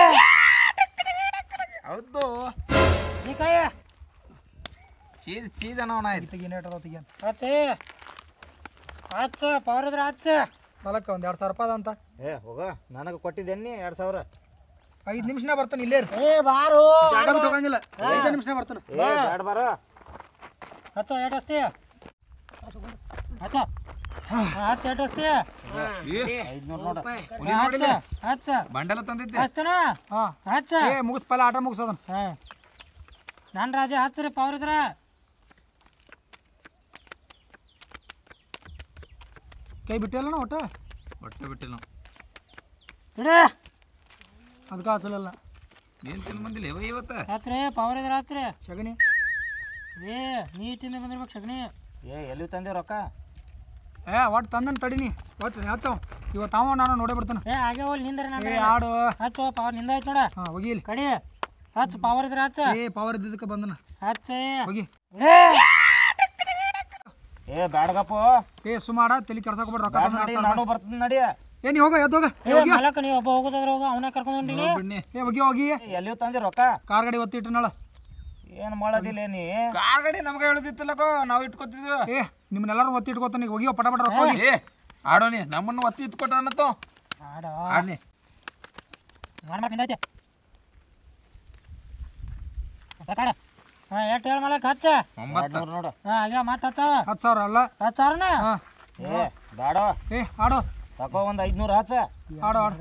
ಹೌದು ಈ ಕೈ ಚೀಸ್ ಚೀಸ್ ಅನ್ನೋಣ ಆಯ್ತು ತೆಗಿ ನೇಟ್ ಅದಾವ ತೆಗಿ ಹಚ್ಚಿ ಹಚ್ಚ ಪವರ್ ಇದ್ರೆ ಹಚ್ಚ ಹೊಲಕ್ಕೆ ಒಂದು ಎರಡು ಸಾವಿರ ರೂಪಾಯಿ ಅದಾವ ಅಂತ ಏ ಹೋಗ ನನಗೆ ಕೊಟ್ಟಿದ್ದೇನೆ ಎರಡು ಸಾವಿರ ಐದು ನಿಮಿಷನೇ ಬರ್ತಾನೆ ಇಲ್ಲೇ ಇರು. ಏ ಬಾರು ಜಾಗ ಬಿಟ್ಟು ಹೋಗಂಗಿಲ್ಲ ಐದು ನಿಮಿಷನೇ ಬರ್ತಾನೆ ಏ ಬ್ಯಾಡ ಬಾರ ಹಚ್ಚ ಎಷ್ಟು ಹಚ್ತಿ ಹಚ್ಚ ಹಾಂ ಹಚ್ಚ ಎಷ್ಟು ಹಚ್ತಿ ಐದ್ನೂರು ನೋಡ ಹಚ್ಚ ಹಚ್ಚ ಬಂಡೆಲ್ಲ ತಂದಿದ್ದೆ ಹಚ್ತನ ಹಾಂ ಹಚ್ಚ ಏ ಮುಗಿಸ್ಪಲ್ಲ ಆಟ ಮುಗಿಸೋದನ್ ಹಾಂ ನನ್ನ ರಾಜ ಹಚ್ಚ್ರಿ ಪವರ್ ಇದ್ರ ಕೈ ಬಿಟ್ಟಿಲ್ಲ ಒಟ್ಟು ಹೊಟ್ಟೆ ಬಿಟ್ಟಿಲ್ಲ ನಾವು ಇಡಿ ಅದಕ್ಕೆ ಹಚ್ಚಲಿಲ್ಲ ಏನು ತಿಂದು ಬಂದಿಲ್ಲ ಯಾವ ಇವತ್ತು ಹಚ್ಚ್ರಿ ಪವರ್ ಇದ್ರ ಹಚ್ಚ್ರಿ ಶಗನಿ ಏ ನೀ ತಿಂದು ಬಂದಿರ್ಬೇಕು ಸಗಣಿ ಏ ಎಲ್ಲಿ ತಂದೆ ರೊಕ್ಕ ಏ ಒಟ್ಟು ತಂದನ್ ತಡಿನಿ ಒಟ್ಟು ಹಚ್ಚವ ಇವತ್ತು ಅವ ನಾನು ನೋಡೇ ಬಿಡ್ತಾನೆ ಏ ಹಾಗೆ ಹೋಲ್ ನಿಂದ್ರಿ ಏ ನಂದ ಆಡು ಹಚ್ಚು ಪವರ್ ನಿಂದ ಐತ್ ನೋಡ ಹಾಂ ಹೋಗಿಲಿ ಕಡಿ ಹಚ್ಚ ಪವರ್ ಇದ್ರ ಹಚ್ಚ ಏ ಪವರ್ ಇದ್ದಿದ್ದಕ್ಕೆ ಬಂದನ ಹಚ್ಚ ಹೋಗಿ ಏ ಏ ಬ್ಯಾಡಗಪ್ಪ ಏ ಸುಮಾಡ ತಲೆ ಕೆಡ್ಸಕ್ಕೆ ಬಿಡ್ರಿ ರೊಕ್ಕ ಬ್ಯಾಡ ತಂದನ ನಡಿ ಹತ್ತು ಸಾವಿರ ನಾನು ಬರ್ತೀನಿ ನಡಿ ರೂಪಾಯಿ. ಏ ನೀ ಹೋಗ ಎದ್ದೋಗ ಏ ಏ ಹೋಗಿ ಮಲಕ ನೀವು ಒಬ್ಬ ಹೋಗೋದಾದ್ರೆ ಹೋಗ ಅವನ ಕರ್ಕೊಂಡು ಹೊಂಟೀನಿ ಬಿಡ್ನಿ ಏ ಹೋಗಿ ಹೋಗಿ ಎಲ್ಲಿ ತಂದೆ ರೊಕ್ಕ ಕಾರ್ ಗಾಡಿ ಒತ್ತಿ ಇಟ್ಟನಳ ಏನು ಮಾಡೋದಿಲ್ಲ ನೀ ಕಾರ್ ಗಾಡಿ ನಮ್ಗೆ ಹೇಳುದಿತ್ತಲ್ಲಕೋ ನಾವು ಇಟ್ಕೊತಿದ್ವು ಏ ನಿಮ್ಮನ್ನೆಲ್ಲರೂ ಒತ್ತಿ ಇಟ್ಕೋತಾನೆ ಈಗ ಹೋಗಿ ಪಟ ಪಟ ರೊಕ್ಕ ಹೋಗಿ ಏ ಆಡೋನಿ ನಮ್ಮನ್ನು ಒತ್ತಿ ಇಟ್ಕೊಟ್ಟ ಅನ್ನತ್ತೋ ಆಡ ಆಡ್ನಿ ಮಾಡ್ಬೇಕು ನಿಂದೈತೆ ಕಾಡ ಹಾಂ ಎಷ್ಟು ಹೇಳಿ ಮಲಕ ಹಚ್ಚ ಒಂಬತ್ತು ಎರಡ್ನೂರು ನೋಡು ಹಾಂ ಆಗ್ಯಾವ ಮತ್ತೆ ಹಚ್ಚ ಹತ್ತು ಸಾವಿರ ಅಲ್ಲ ಹತ್ತು ಸಾವಿರನ ಹಾಂ ಏ ಬ್ಯಾಡ ಏ ಆಡು ತಗೋ ಒಂದು ಐದ್ನೂರು ಹಚ್ಚ ಆಡು ಆಡು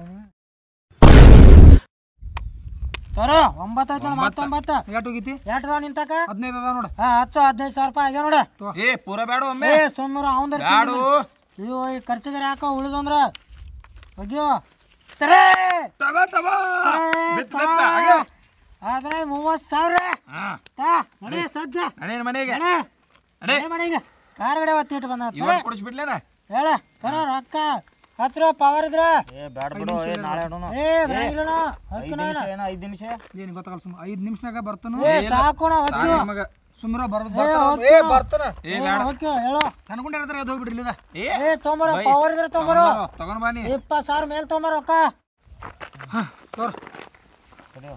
ತರೋ ಒಂಬತ್ತು ಆಯ್ತು ನೋಡು ಮತ್ತೊಂಬತ್ತು ಎಷ್ಟು ಹೋಗಿತಿ ಎಷ್ಟು ಅದಾವ ನಿಂತಕ ಹದಿನೈದು ಅದಾವ ನೋಡು ಹಾಂ ಹಚ್ಚು ಹದಿನೈದು ಸಾವಿರ ರೂಪಾಯಿ ಆಗ್ಯಾವ ನೋಡು ಏ ಪೂರ ಬೇಡ ಒಮ್ಮೆ ಏ ಸುಮ್ಮರು ಅವಂದ್ರ ಬ್ಯಾಡು ಅಯ್ಯೋ ಈ ಖರ್ಚಿಗೆ ಯಾಕೋ ಉಳಿದಂದ್ರ ಅಯ್ಯೋ ತರೇ ತಗೋ ತಗೋ ಬಿತ್ ಬಿತ್ತ ಹಾಗೆ ಆದ್ರೆ ಮೂವತ್ತು ಸಾವಿರ ಹಾ ತಾ ನಡಿ ಸದ್ಯ ನಡೀನ ಮನೆಗೆ ನಡಿ ನಡಿ ನಡಿ ಮನೆಗೆ ಕಾರ್ ಗಡೆ ಒತ್ತಿಟ್ಟು ಬಂದ ಇವತ್ತು ಕೊಡಿಸ್ಬಿಡ್ಲೇನ ಹೇಳ ತರ ರೊಕ್ಕ ಹತ್ರ ಪವರ್ ಇದ್ರ ಏ ಬ್ಯಾಡ ಬಿಡು ಏ ನಾಳೆ ಆಡೋಣ ಏ ಬರಂಗಿಲ್ಲ ಐದು ನಿಮಿಷ ಏನೋ ಐದು ನಿಮಿಷ ಏನು ಗೊತ್ತಾಗಲ್ಲ ಸುಮ್ಮ ಐದು ನಿಮಿಷನಾಗ ಬರ್ತಾನು ಏ ಸಾಕೋಣ ಹೊತ್ತು ಮಗ ಸುಮ್ಮನೆ ಬರೋದು ಏ, ಬರ್ತಾನ ಏ ಬರ್ತಾನ ಏ ಬೇಡ ಹೊತ್ತು ಹೇಳು ಅನ್ಕೊಂಡೆ ಇರ್ತಾರೆ ಎದ್ದು ಹೋಗ್ಬಿಡ್ರಿ ಇಲ್ಲಿದ ಏ ಏ ತೊಂಬರ ಪವರ್ ಇದ್ರ ತೊಂಬರು ತಗೊಂಡ್ ಬಾನಿ ಇಪ್ಪತ್ತು ಸಾವಿರ ಮೇಲೆ ತೊಂಬರ ರೊಕ್ಕ ಹಾಂ ತೋರ ತಡಿಯೋ.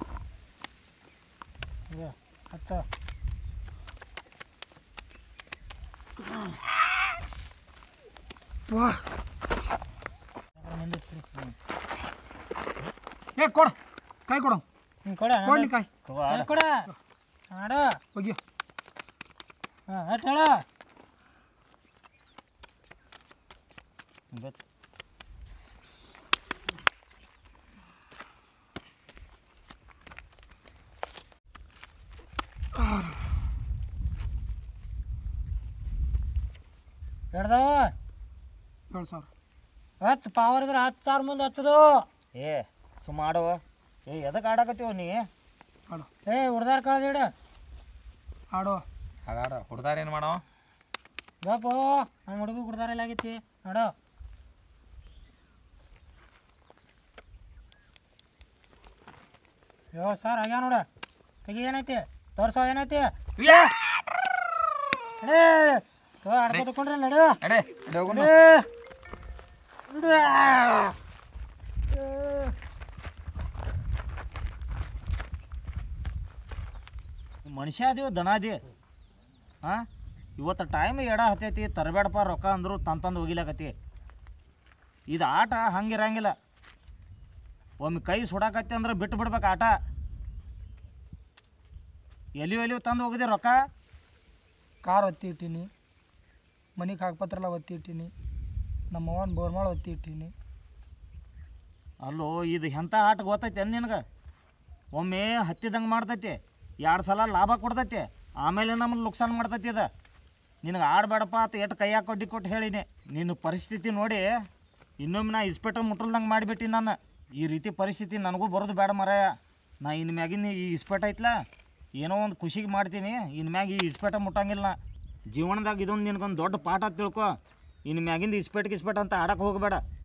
ಇದು, ಹತ್ತು ವಾ ನಿಂದಿಸ್ರಿ. ಏ ಕೊಡು ಕಾಯಿ ಕೊಡು ಹ್ಞೂ ಕೊಡ ಕೊಡ್ಲಿ ಕಾಯಿ ತಗೋ ಆಡ. ಕೊಡ ಆಡು ಹೋಗಿ ಹಾಂ ಎಷ್ಟು ಹೇಳು ಬಿತ್ತು. ಹಿಡ್ದವ ಏಳು ಸಾವಿರ ಹತ್ತು ಪವರ್ ಇದ್ರೆ ಹತ್ತು ಸಾವಿರ ಮುಂದೆ ಹಚ್ಚದು ಏ ಸುಮ್ಮ ಆಡವ ಏ ಎದಕ್ಕೆ ಆಡಕತ್ತೀವ ನೀ ಆಡು ಏ ಹುಡ್ದಾರ ಕಳ್ದಿಡ ಆಡು ಹಾಗಾಡ ಹುಡ್ದಾರ ಏನು ಮಾಡೋ ಗಪ್ಪು ನಮ್ಮ ಹುಡುಗ ಹುಡ್ದಾರ ಆಗೈತಿ ನೋಡು ಏಳು ಸಾವಿರ ಆಗ್ಯಾವ ನೋಡ ತೆಗಿ ಏನೈತಿ ತೋರ್ಸೋ ಏನೈತಿ ನಡೆ ತೋ ಅಡ್ಕ ತಕೊಂಡ್ರೆ ನಡು ನಡೆ ನಡೆ ಹೋಗೋಣ ನಡೆ. ನಡೆ. ಮನುಷ್ಯ ಅದೇವ ದನ ಅದೇ ಹಾಂ ಇವತ್ತು ಟೈಮ್ ಎಡ ಹತ್ತೈತಿ ತರಬೇಡಪ್ಪ ರೊಕ್ಕ ಅಂದರು ತಂತಂದು ಹೋಗಿಲಾಕತಿ ಇದು ಆಟ ಹಂಗಿರಂಗಿಲ್ಲ ಒಮ್ಮೆ ಕೈ ಸುಡಾಕತ್ತಿ ಅಂದ್ರೆ ಬಿಟ್ಟು ಬಿಡ್ಬೇಕು ಆಟ ಎಲ್ಲಿಯೋ ಎಲ್ಲಿಯೋ ತಂದು ಹೋಗಿದೆ ರೊಕ್ಕ ಕಾರ್ ಒತ್ತಿ ಇಟ್ಟೀನಿ ಮನೆ ಕಾಗಪತ್ರ ಒತ್ತಿ ಇಟ್ಟೀನಿ ನಮ್ಮ ಅವ್ವನ ಬೋರ್ಮಾಳ ಒತ್ತಿ ಇಟ್ಟೀನಿ ಅಲ್ಲೋ ಇದು ಎಂಥ ಆಟ ಗೊತ್ತೈತೆ ನಿನಗೆ ಒಮ್ಮೆ ಹತ್ತಿದಂಗೆ ಮಾಡ್ತೈತಿ ಎರಡು ಸಲ ಲಾಭ ಕೊಡ್ತೈತಿ ಆಮೇಲೆ ನಮ್ಮನ್ನು ನುಕ್ಸಾನ್ ಮಾಡ್ತೈತಿ ಇದು ನಿನಗೆ ಆಡಬೇಡಪ್ಪ ಅಂತ ಎಷ್ಟು ಕೈ ಹಾಕೊಡ್ಡಿ ಕೊಟ್ಟು ಹೇಳಿನಿ ನಿನ್ನ ಪರಿಸ್ಥಿತಿ ನೋಡಿ ಇನ್ನೊಮ್ಮೆ ನಾ ಇಸ್ಪೆಟ ಮುಟ್ಟಲ್ದಂಗೆ ಮಾಡಿಬಿಟ್ಟು ನಾನು ಈ ರೀತಿ ಪರಿಸ್ಥಿತಿ ನನಗೂ ಬರೋದು ಬೇಡ ಮರಾಯ ನಾ ಇನ್ನು ಮ್ಯಾಗಿನ ಈ ಇಸ್ಪೇಟ ಐತ್ಲ ಏನೋ ಒಂದು ಖುಷಿಗೆ ಮಾಡ್ತೀನಿ ಇನ್ನು ಮ್ಯಾಗ ಈ ಇಸ್ಪೇಟ ಮುಟ್ಟಂಗಿಲ್ಲ ನಾ. ಜೀವನದಾಗ ಇದೊಂದು ನಿನಗೊಂದು ದೊಡ್ಡ ಪಾಠ ಅಂತ ತಿಳ್ಕೊ ಇನ್ನು ಮ್ಯಾಗಿಂದ ಇಸ್ಪೇಟ್ ಗಿಸ್ಪೇಟ್ ಅಂತ ಆಡಕ್ಕೆ ಹೋಗಬೇಡ